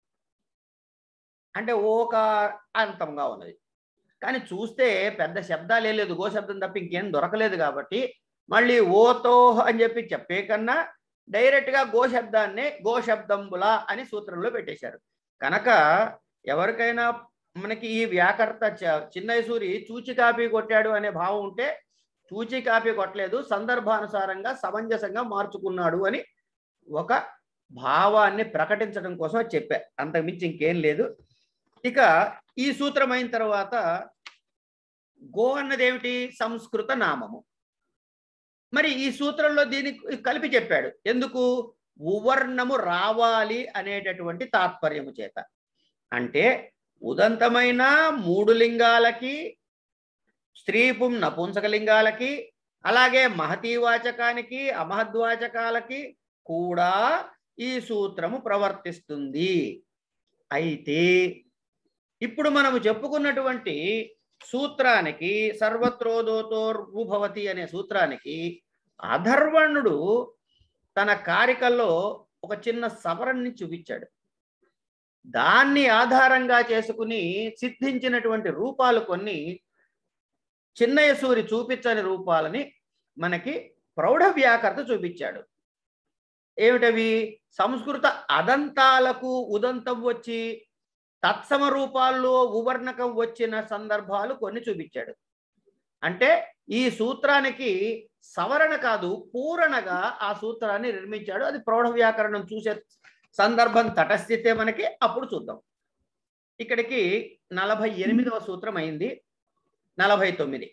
అంటే ఓక అంతంగా ఉన్నది కానీ చూస్తే పెద్ద శబ్దాలు లేదు గో శబ్దం తప్ప ఇంకేం దొరకలేదు కాబట్టి మళ్ళీ ఓతోహ అని చెప్పి చెప్పే కన్నా డైరెక్ట్గా గో శబ్దాన్ని గో శబ్దంబుల అని సూత్రంలో పెట్టేశారు కనుక ఎవరికైనా మనకి ఈ వ్యాకర్త చ- చిన్నయసూరి చూచి కాపీ కొట్టాడు అనే భావం ఉంటే చూచి కాపీ కొట్టలేదు సందర్భానుసారంగా సమంజసంగా మార్చుకున్నాడు అని ఒక భావాన్ని ప్రకటించడం కోసం చెప్పా అంతకుమించి ఇంకేం లేదు ఇక ఈ సూత్రం అయిన తర్వాత గో అన్నది ఏమిటి సంస్కృత నామము మరి ఈ సూత్రంలో దీన్ని కలిపి చెప్పాడు ఎందుకు ఉవర్ణము రావాలి అనేటటువంటి తాత్పర్యము చేత అంటే ఉదంతమైన మూడు లింగాలకి స్త్రీపుం నపుంసకలింగాలకి అలాగే మహతీవాచకానికి అమహద్వాచకాలకి కూడా ఈ సూత్రము ప్రవర్తిస్తుంది అయితే ఇప్పుడు మనము చెప్పుకున్నటువంటి సూత్రానికి సర్వత్రోదోతోర్భవతి అనే సూత్రానికి అధర్వణుడు తన కారికల్లో ఒక చిన్న సవరణని చూపించాడు దాన్ని ఆధారంగా చేసుకుని సిద్ధించినటువంటి రూపాలు కొన్ని చిన్నయసూరి చూపించని రూపాలని మనకి ప్రౌఢ వ్యాకరత చూపించాడు ఏమిటవి సంస్కృత అదంతాలకు ఉదంతం వచ్చి తత్సమ రూపాల్లో ఉవర్ణకం వచ్చిన సందర్భాలు కొన్ని చూపించాడు అంటే ఈ సూత్రానికి సవరణ కాదు పూరణగా ఆ సూత్రాన్ని నిర్మించాడు అది ప్రౌఢ వ్యాకరణం చూసే సందర్భం తటస్థితే మనకి అప్పుడు చూద్దాం ఇక్కడికి నలభై ఎనిమిదవ సూత్రం అయింది నలభై తొమ్మిది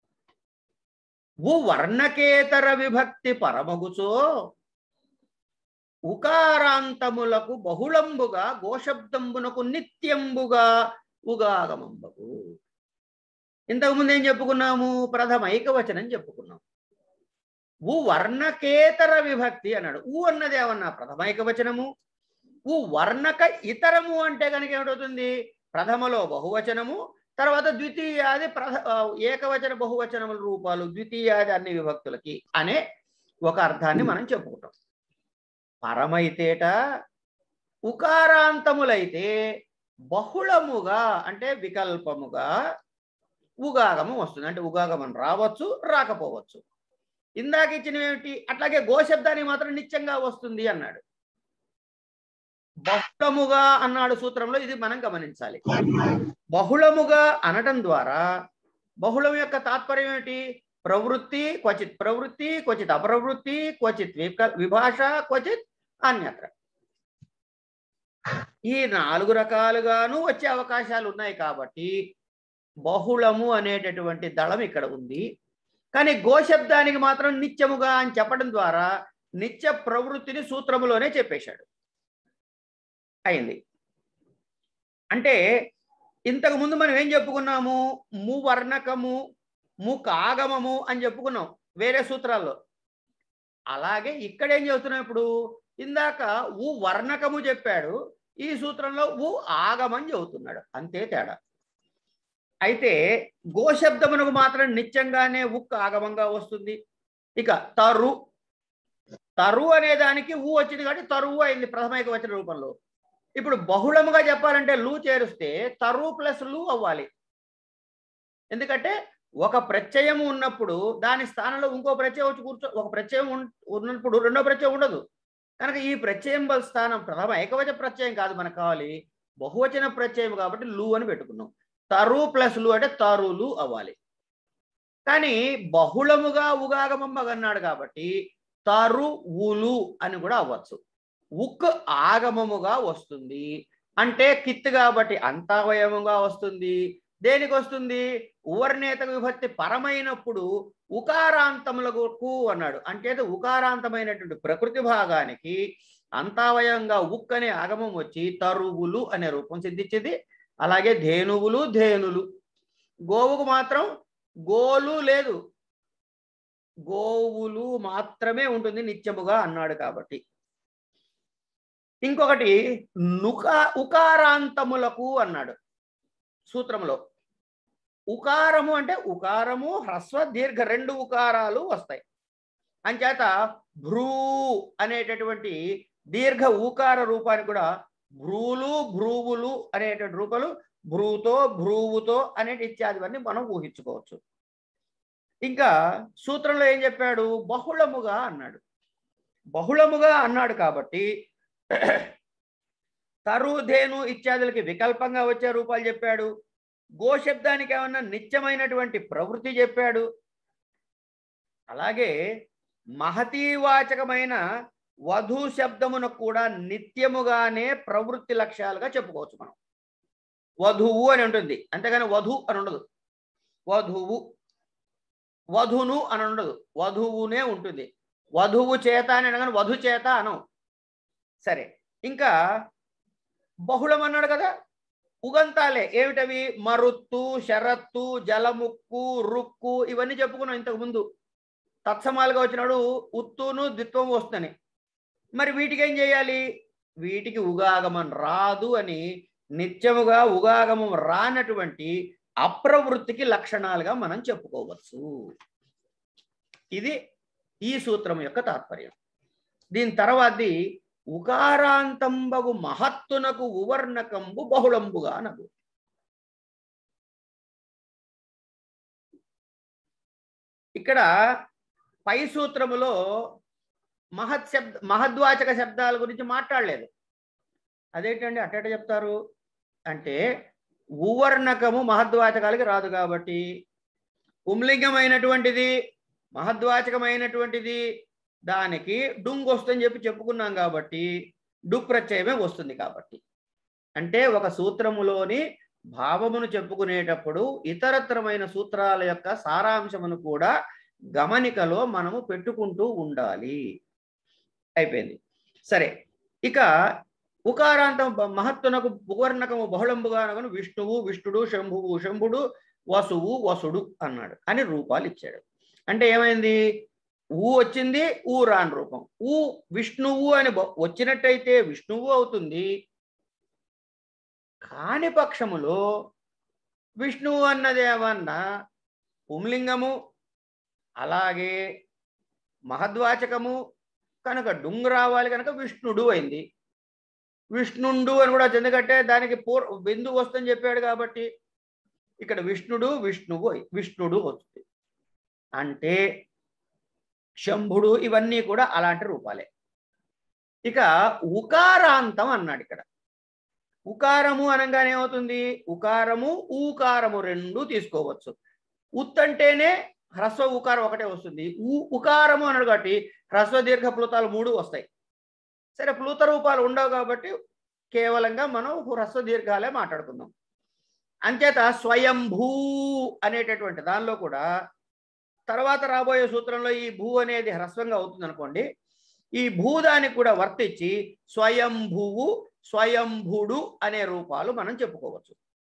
ఉ వర్ణకేతర విభక్తి పరమగుచో ఉకారాంతములకు బహుళంబుగా గోశబ్దంబునకు నిత్యంబుగా ఉగాగమంబకు ఇంతకుముందు ఏం చెప్పుకున్నాము ప్రథమ ఐకవచనం చెప్పుకున్నాం ఉ వర్ణకేతర విభక్తి అన్నాడు ఊ అన్నది ఏమన్నా ప్రథమ ఐకవచనము ఊ వర్ణక ఇతరము అంటే కనుక ఏమిటవుతుంది ప్రథమలో బహువచనము తర్వాత ద్వితీయాది ప్రథ ఆ, ఏకవచన బహువచనముల రూపాలు ద్వితీయాది అన్ని విభక్తులకి అనే ఒక అర్థాన్ని మనం చెప్పుకుంటాం పరమైతేట ఉకారాంతములైతే బహుళముగా అంటే వికల్పముగా ఉగాగమం వస్తుంది అంటే ఉగాగమం రావచ్చు రాకపోవచ్చు ఇందాక ఇచ్చినవి ఏమిటి అట్లాగే గోశబ్దానికి మాత్రం నిత్యంగా వస్తుంది అన్నాడు బహుళముగా అన్నాడు సూత్రంలో ఇది మనం గమనించాలి బహుళముగా అనటం ద్వారా బహుళం యొక్క తాత్పర్యం ఏమిటి ప్రవృత్తి క్వచిత్ ప్రవృత్తి క్వచిత్ అప్రవృత్తి క్వచిత్ విక- విభాష క్వచిత్ అన్యత్ర ఈ నాలుగు రకాలుగాను వచ్చే అవకాశాలు ఉన్నాయి కాబట్టి బహుళము అనేటటువంటి దళం ఇక్కడ ఉంది కానీ గోశబ్దానికి మాత్రం నిత్యముగా అని చెప్పడం ద్వారా నిత్య ప్రవృత్తిని సూత్రములోనే చెప్పేశాడు అయింది అంటే ఇంతకు ముందు మనం ఏం చెప్పుకున్నాము మువర్ణకము ముకాగమము అని చెప్పుకున్నాం వేరే సూత్రాల్లో అలాగే ఇక్కడ ఏం చెబుతున్నాం ఇప్పుడు ఇందాక ఊ వర్ణకము చెప్పాడు ఈ సూత్రంలో ఊ ఆగమం చెబుతున్నాడు అంతే తేడా అయితే గోశబ్దమునకు మాత్రం నిత్యంగానే ఉక్ ఆగమంగా వస్తుంది ఇక తరు తరు అనే దానికి ఊ వచ్చింది కాబట్టి తరువు అయింది ప్రథమైక వచ్చిన రూపంలో ఇప్పుడు బహుళముగా చెప్పాలంటే లు చేరుస్తే తరు ప్లస్ లు అవ్వాలి ఎందుకంటే ఒక ప్రత్యయం ఉన్నప్పుడు దాని స్థానంలో ఇంకో ప్రత్యయం వచ్చి కూర్చో ఒక ప్రత్యయం ఉన్- ఉన్నప్పుడు రెండో ప్రత్యయం ఉండదు కనుక ఈ ప్రత్యయం బల స్థానం ప్రథమ ఏకవచన ప్రత్యయం కాదు మనకు కావాలి బహువచన ప్రత్యయం కాబట్టి లు అని పెట్టుకున్నాం తరు ప్లస్ లు అంటే తరులు అవ్వాలి కానీ బహుళముగా ఉగాగమమ్మగన్నాడు కాబట్టి తరు ఉలు అని కూడా అవ్వచ్చు ఉక్ ఆగమముగా వస్తుంది అంటే కిత్ కాబట్టి అంతావయముగా వస్తుంది దేనికి వస్తుంది ఉవర్ణేత విభక్తి పరమైనప్పుడు ఉకారాంతములకు అన్నాడు అంటే అది ఉకారాంతమైనటువంటి ప్రకృతి భాగానికి అంతావయంగా ఉక్ అనే ఆగమం వచ్చి తరువులు అనే రూపం సిద్ధించింది అలాగే ధేనువులు ధేనులు గోవుకు మాత్రం గోలు లేదు గోవులు మాత్రమే ఉంటుంది నిత్యముగా అన్నాడు కాబట్టి ఇంకొకటి నుక ఉకారాంతములకు అన్నాడు సూత్రంలో ఉకారము అంటే ఉకారము హ్రస్వ దీర్ఘ రెండు ఉకారాలు వస్తాయి అంచేత భ్రూ అనేటటువంటి దీర్ఘ ఊకార రూపానికి కూడా భ్రూలు భ్రూవులు అనేటువంటి రూపాలు భ్రూతో భ్రూవుతో అనేటి ఇత్యాదివన్నీ మనం ఊహించుకోవచ్చు ఇంకా సూత్రంలో ఏం చెప్పాడు బహుళముగా అన్నాడు బహుళముగా అన్నాడు కాబట్టి తరు ధేను ఇత్యాదులకి వికల్పంగా వచ్చే రూపాలు చెప్పాడు గోశబ్దానికి ఏమన్నా నిత్యమైనటువంటి ప్రవృత్తి చెప్పాడు అలాగే మహతీవాచకమైన వధు శబ్దమునకు కూడా నిత్యముగానే ప్రవృత్తి లక్ష్యాలుగా చెప్పుకోవచ్చు మనం వధువు అని ఉంటుంది అంతేగాని వధు అని ఉండదు వధువు వధును అని ఉండదు వధువునే ఉంటుంది వధువు చేత అని అనగానే వధు చేత అనం సరే ఇంకా బహుళం అన్నాడు కదా ఉగంతాలే ఏమిటవి మరుత్తు శరత్తు జలముక్కు రుక్కు ఇవన్నీ చెప్పుకున్నాం ఇంతకు ముందు తత్సమాలుగా వచ్చినాడు ఉత్తును ద్విత్వం వస్తుందని మరి వీటికి ఏం చేయాలి వీటికి ఉగాగమం రాదు అని నిత్యముగా ఉగాగమం రానటువంటి అప్రవృత్తికి లక్షణాలుగా మనం చెప్పుకోవచ్చు ఇది ఈ సూత్రం యొక్క తాత్పర్యం దీని తర్వాతది ఉకారాంతంబగు మహత్తునకు ఉవర్ణకంబు బహుళంబుగా నగు ఇక్కడ పై సూత్రములో మహత్ శబ్ద మహద్వాచక శబ్దాల గురించి మాట్లాడలేదు అదేంటండి అట్టట చెప్తారు అంటే ఉవర్ణకము మహద్వాచకాలకి రాదు కాబట్టి పుంలింగమైనటువంటిది మహద్వాచకమైనటువంటిది దానికి డుంగ్ వస్తుందని చెప్పి చెప్పుకున్నాం కాబట్టి డు ప్రత్యయమే వస్తుంది కాబట్టి అంటే ఒక సూత్రములోని భావమును చెప్పుకునేటప్పుడు ఇతరత్రమైన సూత్రాల యొక్క సారాంశమును కూడా గమనికలో మనము పెట్టుకుంటూ ఉండాలి అయిపోయింది సరే ఇక ఉకారాంతం బ- మహత్తునకు ఉవర్ణకము బహుళంబుగా అనగాను విష్ణువు విష్ణుడు శంభువు శంభుడు వసువు వసుడు అన్నాడు అని రూపాలు ఇచ్చాడు అంటే ఏమైంది ఊ వచ్చింది ఊ రాని రూపం ఊ విష్ణువు అని బ- వచ్చినట్టయితే విష్ణువు అవుతుంది కాని పక్షములో విష్ణువు అన్నది ఏమన్నా పుంలింగము అలాగే మహద్వాచకము కనుక డుంగ్ రావాలి కనుక విష్ణుడు అయింది విష్ణుండు అని కూడా వచ్చింది ఎందుకంటే దానికి పూర్ బిందువు వస్తుందని చెప్పాడు కాబట్టి ఇక్కడ విష్ణుడు విష్ణువు అయి- విష్ణుడు వస్తుంది అంటే శంభుడు ఇవన్నీ కూడా అలాంటి రూపాలే ఇక ఉకారాంతం అన్నాడు ఇక్కడ ఉకారము అనగానే ఏమవుతుంది ఉకారము ఊకారము రెండు తీసుకోవచ్చు ఉత్ అంటేనే హ్రస్వ ఉకారం ఒకటే వస్తుంది ఊ ఉకారము అన్నాడు కాబట్టి హ్రస్వ దీర్ఘ ప్లుతాలు మూడు వస్తాయి సరే ప్లుత రూపాలు ఉండవు కాబట్టి కేవలంగా మనం హ్రస్వ దీర్ఘాలే మాట్లాడుకుందాం అంచేత స్వయంభూ అనేటటువంటి దానిలో కూడా తర్వాత రాబోయే సూత్రంలో ఈ భూ అనేది హ్రస్వంగా అవుతుంది అనుకోండి ఈ భూదానికి కూడా వర్తించి స్వయంభువు స్వయంభుడు అనే రూపాలు మనం చెప్పుకోవచ్చు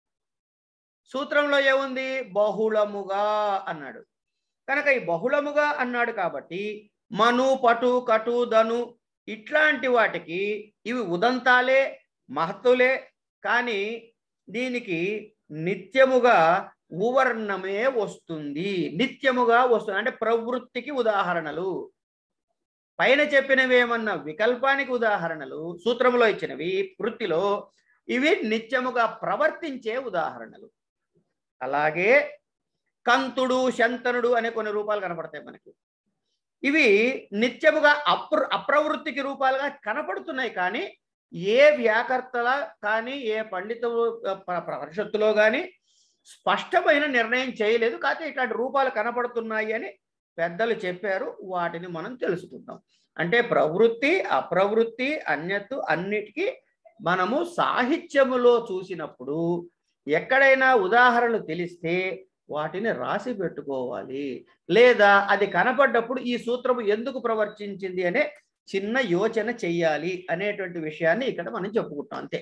సూత్రంలో ఏముంది బహుళముగా అన్నాడు కనుక ఈ బహుళముగా అన్నాడు కాబట్టి మను పటు కటు ధను ఇట్లాంటి వాటికి ఇవి ఉదంతాలే మహత్తులే కానీ దీనికి నిత్యముగా ఉవర్ణమే వస్తుంది నిత్యముగా వస్తుంది అంటే ప్రవృత్తికి ఉదాహరణలు పైన చెప్పినవి ఏమన్నా వికల్పానికి ఉదాహరణలు సూత్రములో ఇచ్చినవి వృత్తిలో ఇవి నిత్యముగా ప్రవర్తించే ఉదాహరణలు అలాగే కంతుడు శంతనుడు అనే కొన్ని రూపాలు కనపడతాయి మనకి ఇవి నిత్యముగా అప్ర అప్రవృత్తికి రూపాలుగా కనపడుతున్నాయి కానీ ఏ వ్యాకర్తల కానీ ఏ పండిత ప- పరిషత్తులో కానీ స్పష్టమైన నిర్ణయం చేయలేదు కాకపోతే ఇట్లాంటి రూపాలు కనపడుతున్నాయి అని పెద్దలు చెప్పారు వాటిని మనం తెలుసుకుందాం అంటే ప్రవృత్తి అప్రవృత్తి అన్యత్తు అన్నిటికీ మనము సాహిత్యములో చూసినప్పుడు ఎక్కడైనా ఉదాహరణలు తెలిస్తే వాటిని రాసి పెట్టుకోవాలి లేదా అది కనపడ్డప్పుడు ఈ సూత్రము ఎందుకు ప్రవర్తించింది అనే చిన్న యోచన చెయ్యాలి అనేటువంటి విషయాన్ని ఇక్కడ మనం చెప్పుకుంటాం అంతే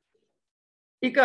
ఇక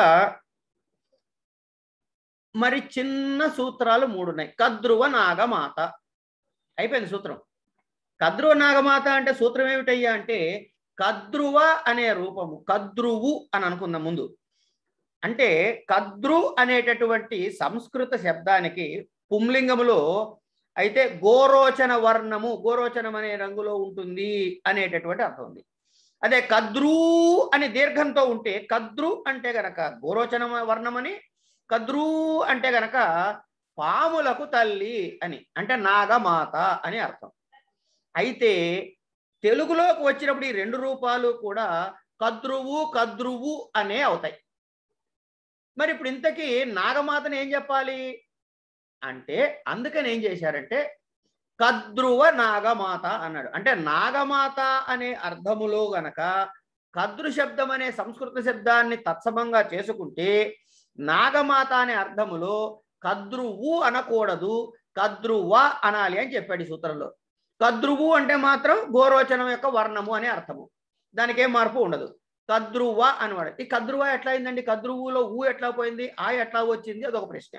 మరి చిన్న సూత్రాలు మూడు ఉన్నాయి కద్రువ నాగమాత అయిపోయింది సూత్రం కద్రువ నాగమాత అంటే సూత్రం ఏమిటయ్యా అంటే కద్రువ అనే రూపము కద్రువు అని అనుకుందాం ముందు అంటే కద్రు అనేటటువంటి సంస్కృత శబ్దానికి పుంలింగములో అయితే గోరోచన వర్ణము గోరోచనం అనే రంగులో ఉంటుంది అనేటటువంటి అర్థం ఉంది అదే కద్రు అని దీర్ఘంతో ఉంటే కద్రు అంటే గనక గోరోచన వర్ణమని కద్రు అంటే గనక పాములకు తల్లి అని అంటే నాగమాత అని అర్థం అయితే తెలుగులోకి వచ్చినప్పుడు ఈ రెండు రూపాలు కూడా కద్రువు కద్రువు అనే అవుతాయి మరి ఇప్పుడు ఇంతకీ నాగమాతను ఏం చెప్పాలి అంటే అందుకని ఏం చేశారంటే కద్రువ నాగమాత అన్నాడు అంటే నాగమాత అనే అర్థములో గనక కద్రు శబ్దం అనే సంస్కృత శబ్దాన్ని తత్సమంగా చేసుకుంటే నాగమాత అనే అర్థములో కద్రువు అనకూడదు కద్రువ అనాలి అని చెప్పాడు ఈ సూత్రంలో కద్రువు అంటే మాత్రం గోరోచనం యొక్క వర్ణము అనే అర్థము దానికి ఏం మార్పు ఉండదు కద్రువ అనమాట ఈ కద్రువ ఎట్లా అయిందండి కద్రువులో ఊ ఎట్లా పోయింది ఆ ఎట్లా వచ్చింది అదొక ప్రశ్న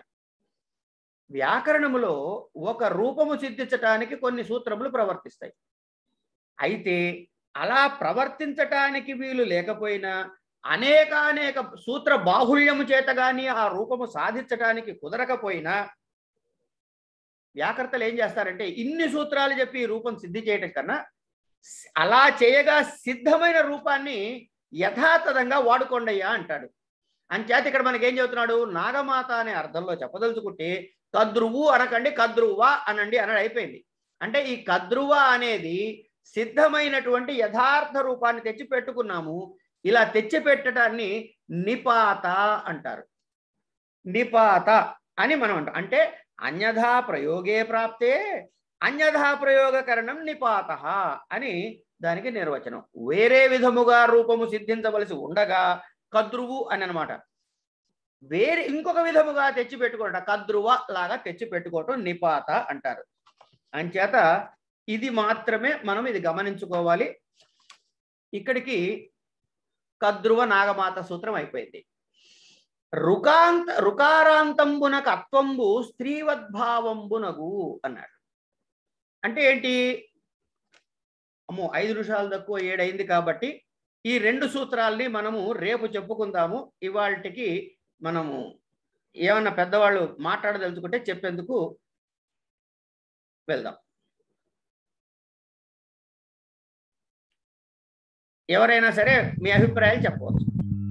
వ్యాకరణములో ఒక రూపము సిద్ధించటానికి కొన్ని సూత్రములు ప్రవర్తిస్తాయి అయితే అలా ప్రవర్తించటానికి వీలు లేకపోయినా అనేకానేక సూత్ర బాహుళ్యము చేత గాని ఆ రూపము సాధించటానికి కుదరకపోయినా వ్యాకర్తలు ఏం చేస్తారంటే ఇన్ని సూత్రాలు చెప్పి ఈ రూపం సిద్ధి చేయటం కన్నా అలా చేయగా సిద్ధమైన రూపాన్ని యథాతథంగా వాడుకోండయ్యా అంటాడు అంచేత ఇక్కడ మనకి ఏం చెబుతున్నాడు నాగమాత అనే అర్థంలో చెప్పదలుచుకుంటే కద్రువు అనకండి కద్రువ అనండి అనడు అయిపోయింది అంటే ఈ కద్రువ అనేది సిద్ధమైనటువంటి యథార్థ రూపాన్ని తెచ్చి పెట్టుకున్నాము ఇలా తెచ్చి పెట్టడాన్ని నిపాత అంటారు నిపాత అని మనం అంటాం అంటే అన్యథా ప్రయోగే ప్రాప్తే అన్యథా ప్రయోగకరణం నిపాత అని దానికి నిర్వచనం వేరే విధముగా రూపము సిద్ధించవలసి ఉండగా కద్రువు అని అనమాట వేరే ఇంకొక విధముగా తెచ్చి పెట్టుకోవటం కద్రువ లాగా తెచ్చి పెట్టుకోవటం నిపాత అంటారు అంచేత ఇది మాత్రమే మనం ఇది గమనించుకోవాలి ఇక్కడికి కద్రువ నాగమాత సూత్రం అయిపోయింది రుకాంత రుకారాంతంబునకు అత్వంబు స్త్రీవద్భావంబునగు అన్నాడు అంటే ఏంటి అమ్మో ఐదు నిమిషాలు తక్కువ ఏడైంది కాబట్టి ఈ రెండు సూత్రాల్ని మనము రేపు చెప్పుకుందాము ఇవాళకి మనము ఏమన్నా పెద్దవాళ్ళు మాట్లాడదలుచుకుంటే చెప్పేందుకు వెళ్దాం ఎవరైనా సరే మీ అభిప్రాయాలు చెప్పవచ్చు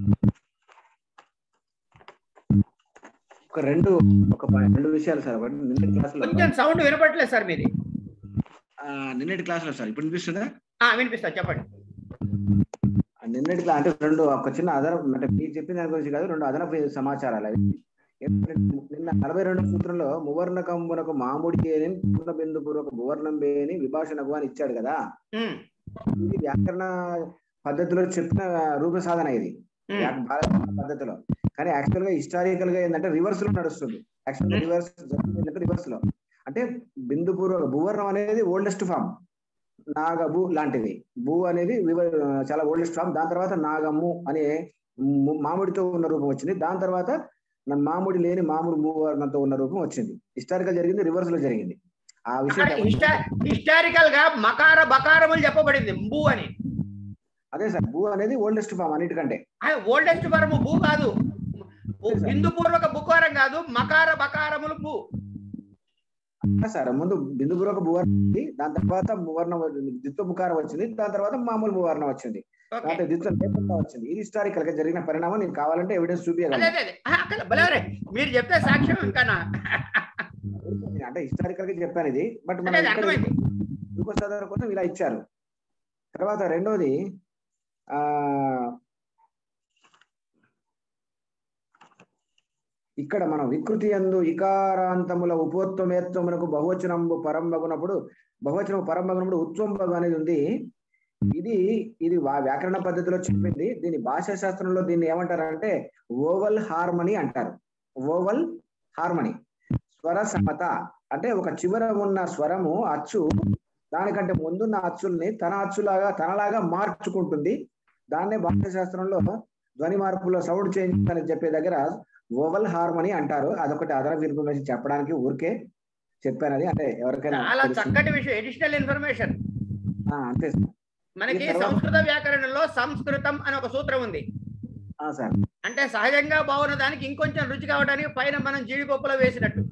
ఒక రెండు ఒక ప- రెండు విషయాలు సార్ ఒకటి నిన్నటి క్లాసులో కొంచెం సౌండ్ వినపట్లేదు సార్ మీది ఆ, నిన్నటి క్లాసులో సార్ ఇప్పుడు వినిపిస్తుందా ఆ, వినిపిస్తా చెప్పండి ఆ, నిన్నటి క్లా- అంటే రెండు ఒక చిన్న అదనపు అంటే మీరు చెప్పిన దాని గురించి కాదు రెండు అదనపు సమాచారాలు అవి ఏంటంటే నిన్న నలభై రెండు సూత్రంలో మువర్ణ కంబునకు మామిడి అని పూర్ణ బిందు పూర్వక భువర్ణం బేని విభాషణకు అని ఇచ్చాడు కదా ఉమ్, ఇది వ్యాకరణ పద్ధతిలో చెప్పిన రూప సాధన ఇది ఉమ్, వ్యాక- భారత పద్ధతిలో కానీ యాక్చువల్ గా హిస్టారికల్ గా ఏంటంటే రివర్స్ లో నడుస్తుంది యాక్చువల్ గా రివర్స్ జరిగింది రివర్స్ లో అంటే బిందు పూర్వక భూవర్ణం అనేది ఓల్డెస్ట్ ఫామ్ నాగభూ లాంటిది భూ అనేది వివ- చాలా ఓల్డెస్ట్ ఫామ్ దాని తర్వాత నాగము అనే ము- మామిడితో ఉన్న రూపం వచ్చింది దాని తర్వాత నా- మామిడి లేని మామిడి భూవర్ణంతో ఉన్న రూపం వచ్చింది హిస్టారికల్ జరిగింది రివర్స్ లో జరిగింది ఆ విషయం అక్కడ హిస్టా హిస్టారికల్ గా మకార బకారములు చెప్పబడింది భూ అని అదే సార్ భూ అనేది ఓల్డెస్ట్ ఫామ్ అన్నిటికంటే ఓల్డెస్ట్ ఫార్మ్ భూ కాదు భూ- బిందు పూర్వక బుకారం కాదు మకార బకారములు భూ అదే సార్ ముందు బిందు పూర్వక భూవర్ణం ఉంది దాని తర్వాత భూవర్ణం వచ్చింది ద్విత్వ ముఖారం వచ్చింది దాని తర్వాత మామూలు భూవర్ణం వచ్చింది ఓకే అంటే ద్విత్వ లేకుండా వచ్చింది ఇది హిస్టారికల్ గా జరిగిన పరిణామం నేను కావాలంటే ఎవిడెన్స్ అదే చూపించగలను అదే అదే ఆ, అక్కడ భలేవరే మీరు చెప్తే సాక్ష్యం ఇంకానా అంటే హిస్టారికల్ గా చెప్పాను ఇది బట్ అదే మనం అదే ఇక్కడ అర్థమైంది రూపసాధన కోసం ఇలా ఇచ్చారు తర్వాత రెండోది ఆ ఇక్కడ మనం వికృతి ఎందు ఇకారాంతముల ఉపోత్వమేత్వమునకు బహువచనంబు పరంబగునప్పుడు బహువచనం పరంబగునప్పుడు ఉత్వంబగు అనేది ఉంది ఇది ఇది వా- వ్యాకరణ పద్ధతిలో చెప్పింది దీని భాషా శాస్త్రంలో దీన్ని ఏమంటారంటే ఓవల్ హార్మనీ అంటారు ఓవల్ హార్మనీ స్వర సమత అంటే ఒక చివర ఉన్న స్వరము అచ్చు దానికంటే ముందున్న అచ్చుల్ని తన అచ్చులాగా తనలాగా మార్చుకుంటుంది దాన్నే భాషా శాస్త్రంలో ధ్వని మార్పులో సౌండ్ చేంజ్ అని చెప్పే దగ్గర ఓవల్ హార్మనీ అంటారు అదొకటి అదనపు ఇన్ఫర్మేషన్ చెప్పడానికి ఊరికే చెప్పాను అది అంటే ఎవరికైనా చాలా తెలుసు. చక్కటి విషయం ఎడిషనల్ ఇన్ఫర్మేషన్ ఆ, అంతే సార్. మనకి ఈ తర్వాత- సంస్కృత వ్యాకరణంలో సంస్కృతం అని ఒక సూత్రం ఉంది ఆ, సార్ అంటే సహజంగా బాగున్న దానికి ఇంకొంచెం రుచి కావడానికి పైన మనం జీడిపప్పులో వేసినట్టు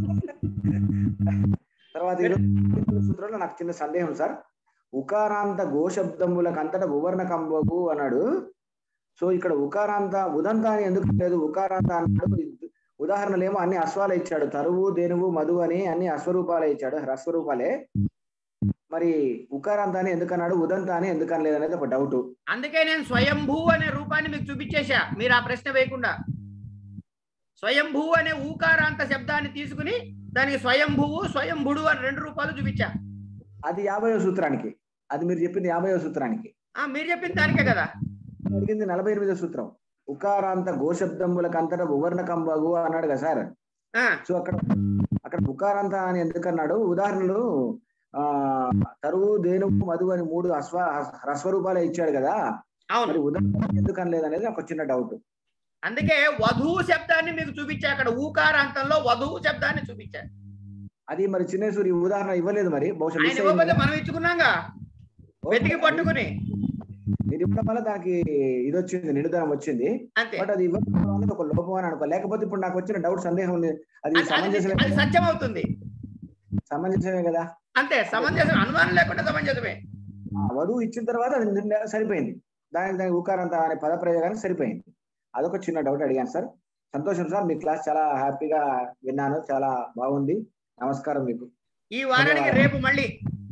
తర్వాత ఈరోజు సూత్రంలో నాకు చిన్న సందేహం సార్ ఉకారాంత గోశబ్దములకు అంతటా ఉవర్ణ కంబగు అన్నాడు సో ఇక్కడ ఉకారాంత ఉదంత అని ఎందుకు లేదు ఉకారాంత అన్నాడు ఉదాహరణలు ఏమో అన్ని అశ్వాలే ఇచ్చాడు తరువు దేనువు మధు అని అన్ని అశ్వరూపాలే ఇచ్చాడు హ్రస్వరూపాలే మరి ఉకారాంత అని ఎందుకన్నాడు ఉదంత అని ఎందుకు అనలేదు అనేది ఒక డౌట్ అందుకే నేను స్వయంభూ అనే రూపాన్ని మీకు చూపించేశా మీరు ఆ ప్రశ్న వేయకుండా స్వయంభూ అనే ఊకారాంత శబ్దాన్ని తీసుకుని దానికి స్వయంభువు స్వయంభుడు అని రెండు రూపాలు చూపించా అది యాభైవ సూత్రానికి అది మీరు చెప్పింది యాభైవ సూత్రానికి ఆ మీరు చెప్పిన దానికే కదా అడిగింది నలభై ఎనిమిదో సూత్రం ఉకారాంత గోశబ్దములకు అంతటా ఉవర్ణ కంబగు అన్నాడు కదా సార్ ఆ, సో అక్కడ అక్కడ ఉకారాంత అని ఎందుకన్నాడు ఉదాహరణలు ఆ తరువు దేనువు మధు అని మూడు అశ్వ హ్రస్వరూపాలే ఇచ్చాడు కదా అవును మరి ఉదాహరణ ఎందుకు అనలేదు అనేది ఒక చిన్న డౌట్ అందుకే వధువు శబ్దాన్ని మీకు చూపించా అక్కడ ఊకారాంతంలో వధువు శబ్దాన్ని చూపించా అది మరి చిన్నేశ్వరి ఉదాహరణ ఇవ్వలేదు మరి బహుశా ఆయన మిస్ ఇవ్వకపోతే అయింది మనం ఇచ్చుకున్నాగా వెతికి పట్టుకుని మీరు ఇవ్వడం వల్ల దానికి ఇది వచ్చింది నిడుదనం వచ్చింది అంతే బట్ అది ఇవ్వడం వల్ల ఒక లోపం అని అనుకో లేకపోతే ఇప్పుడు నాకు వచ్చిన డౌట్ సందేహం ఉంది అది అది- అది సమంజసమే అది సత్యం అవుతుంది సమంజసమే కదా అంతే సమంజసం అనుమానం లేకుండా సమంజసమే ఆ వధువు ఇచ్చిన తర్వాత అది నిన్న- సరిపోయింది దానికి దానికి ఉకారంత అనే పద ప్రయోగానికి సరిపోయింది అదొక చిన్న డౌట్ అడిగాను సార్ సంతోషం సార్ మీ క్లాస్ చాలా హ్యాపీగా విన్నాను చాలా బాగుంది నమస్కారం మీకు ఈ వారానికి రేపు మళ్ళీ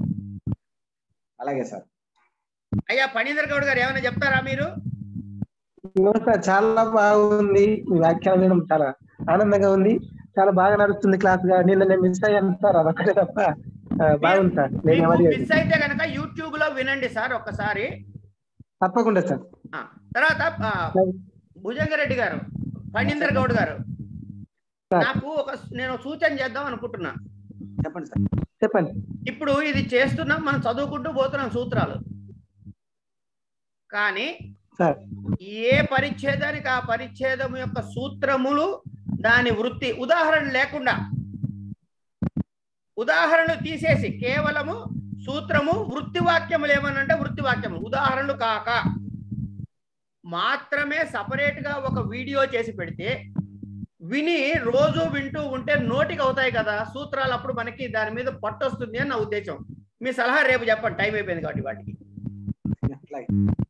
అలాగే సార్ అయ్యా ఫణీందర్ గౌడ్ గారు ఏమైనా చెప్తారా మీరు సార్ చాలా బాగుంది మీ వ్యాఖ్యానం వినడం చాలా ఆనందంగా ఉంది చాలా బాగా నడుస్తుంది క్లాస్ గా నిన్న నేను మిస్ అయ్యాను సార్ అదొక్కటే తప్ప ఆ, బాగుంది సార్ నేను ఎవరి మిస్ అయితే కనుక యూట్యూబ్ లో వినండి సార్ ఒక్కసారి తప్పకుండా సార్ ఆ, తర్వాత ఆ, భుజంగరెడ్డి గారు ఫణీందర్ గౌడ్ గారు సార్. నాకు ఒక నేను సూచన చేద్దాం అనుకుంటున్నా చెప్పండి సార్ చెప్పండి ఇప్పుడు ఇది చేస్తున్నాం మనం చదువుకుంటూ పోతున్నాం సూత్రాలు కానీ సార్ ఏ పరిచ్ఛేదానికి ఆ పరిచ్ఛేదం యొక్క సూత్రములు దాని వృత్తి ఉదాహరణ లేకుండా ఉదాహరణలు తీసేసి కేవలము సూత్రము వృత్తి వాక్యములు ఏమనంటే వృత్తి వాక్యములు ఉదాహరణలు కాక మాత్రమే సపరేట్ గా ఒక వీడియో చేసి పెడితే విని రోజు వింటూ ఉంటే నోటికి అవుతాయి కదా సూత్రాలు అప్పుడు మనకి దాని మీద పట్టు వస్తుంది అని నా ఉద్దేశం మీ సలహా రేపు చెప్పండి టైం అయిపోయింది కాబట్టి వాటికి అలాగే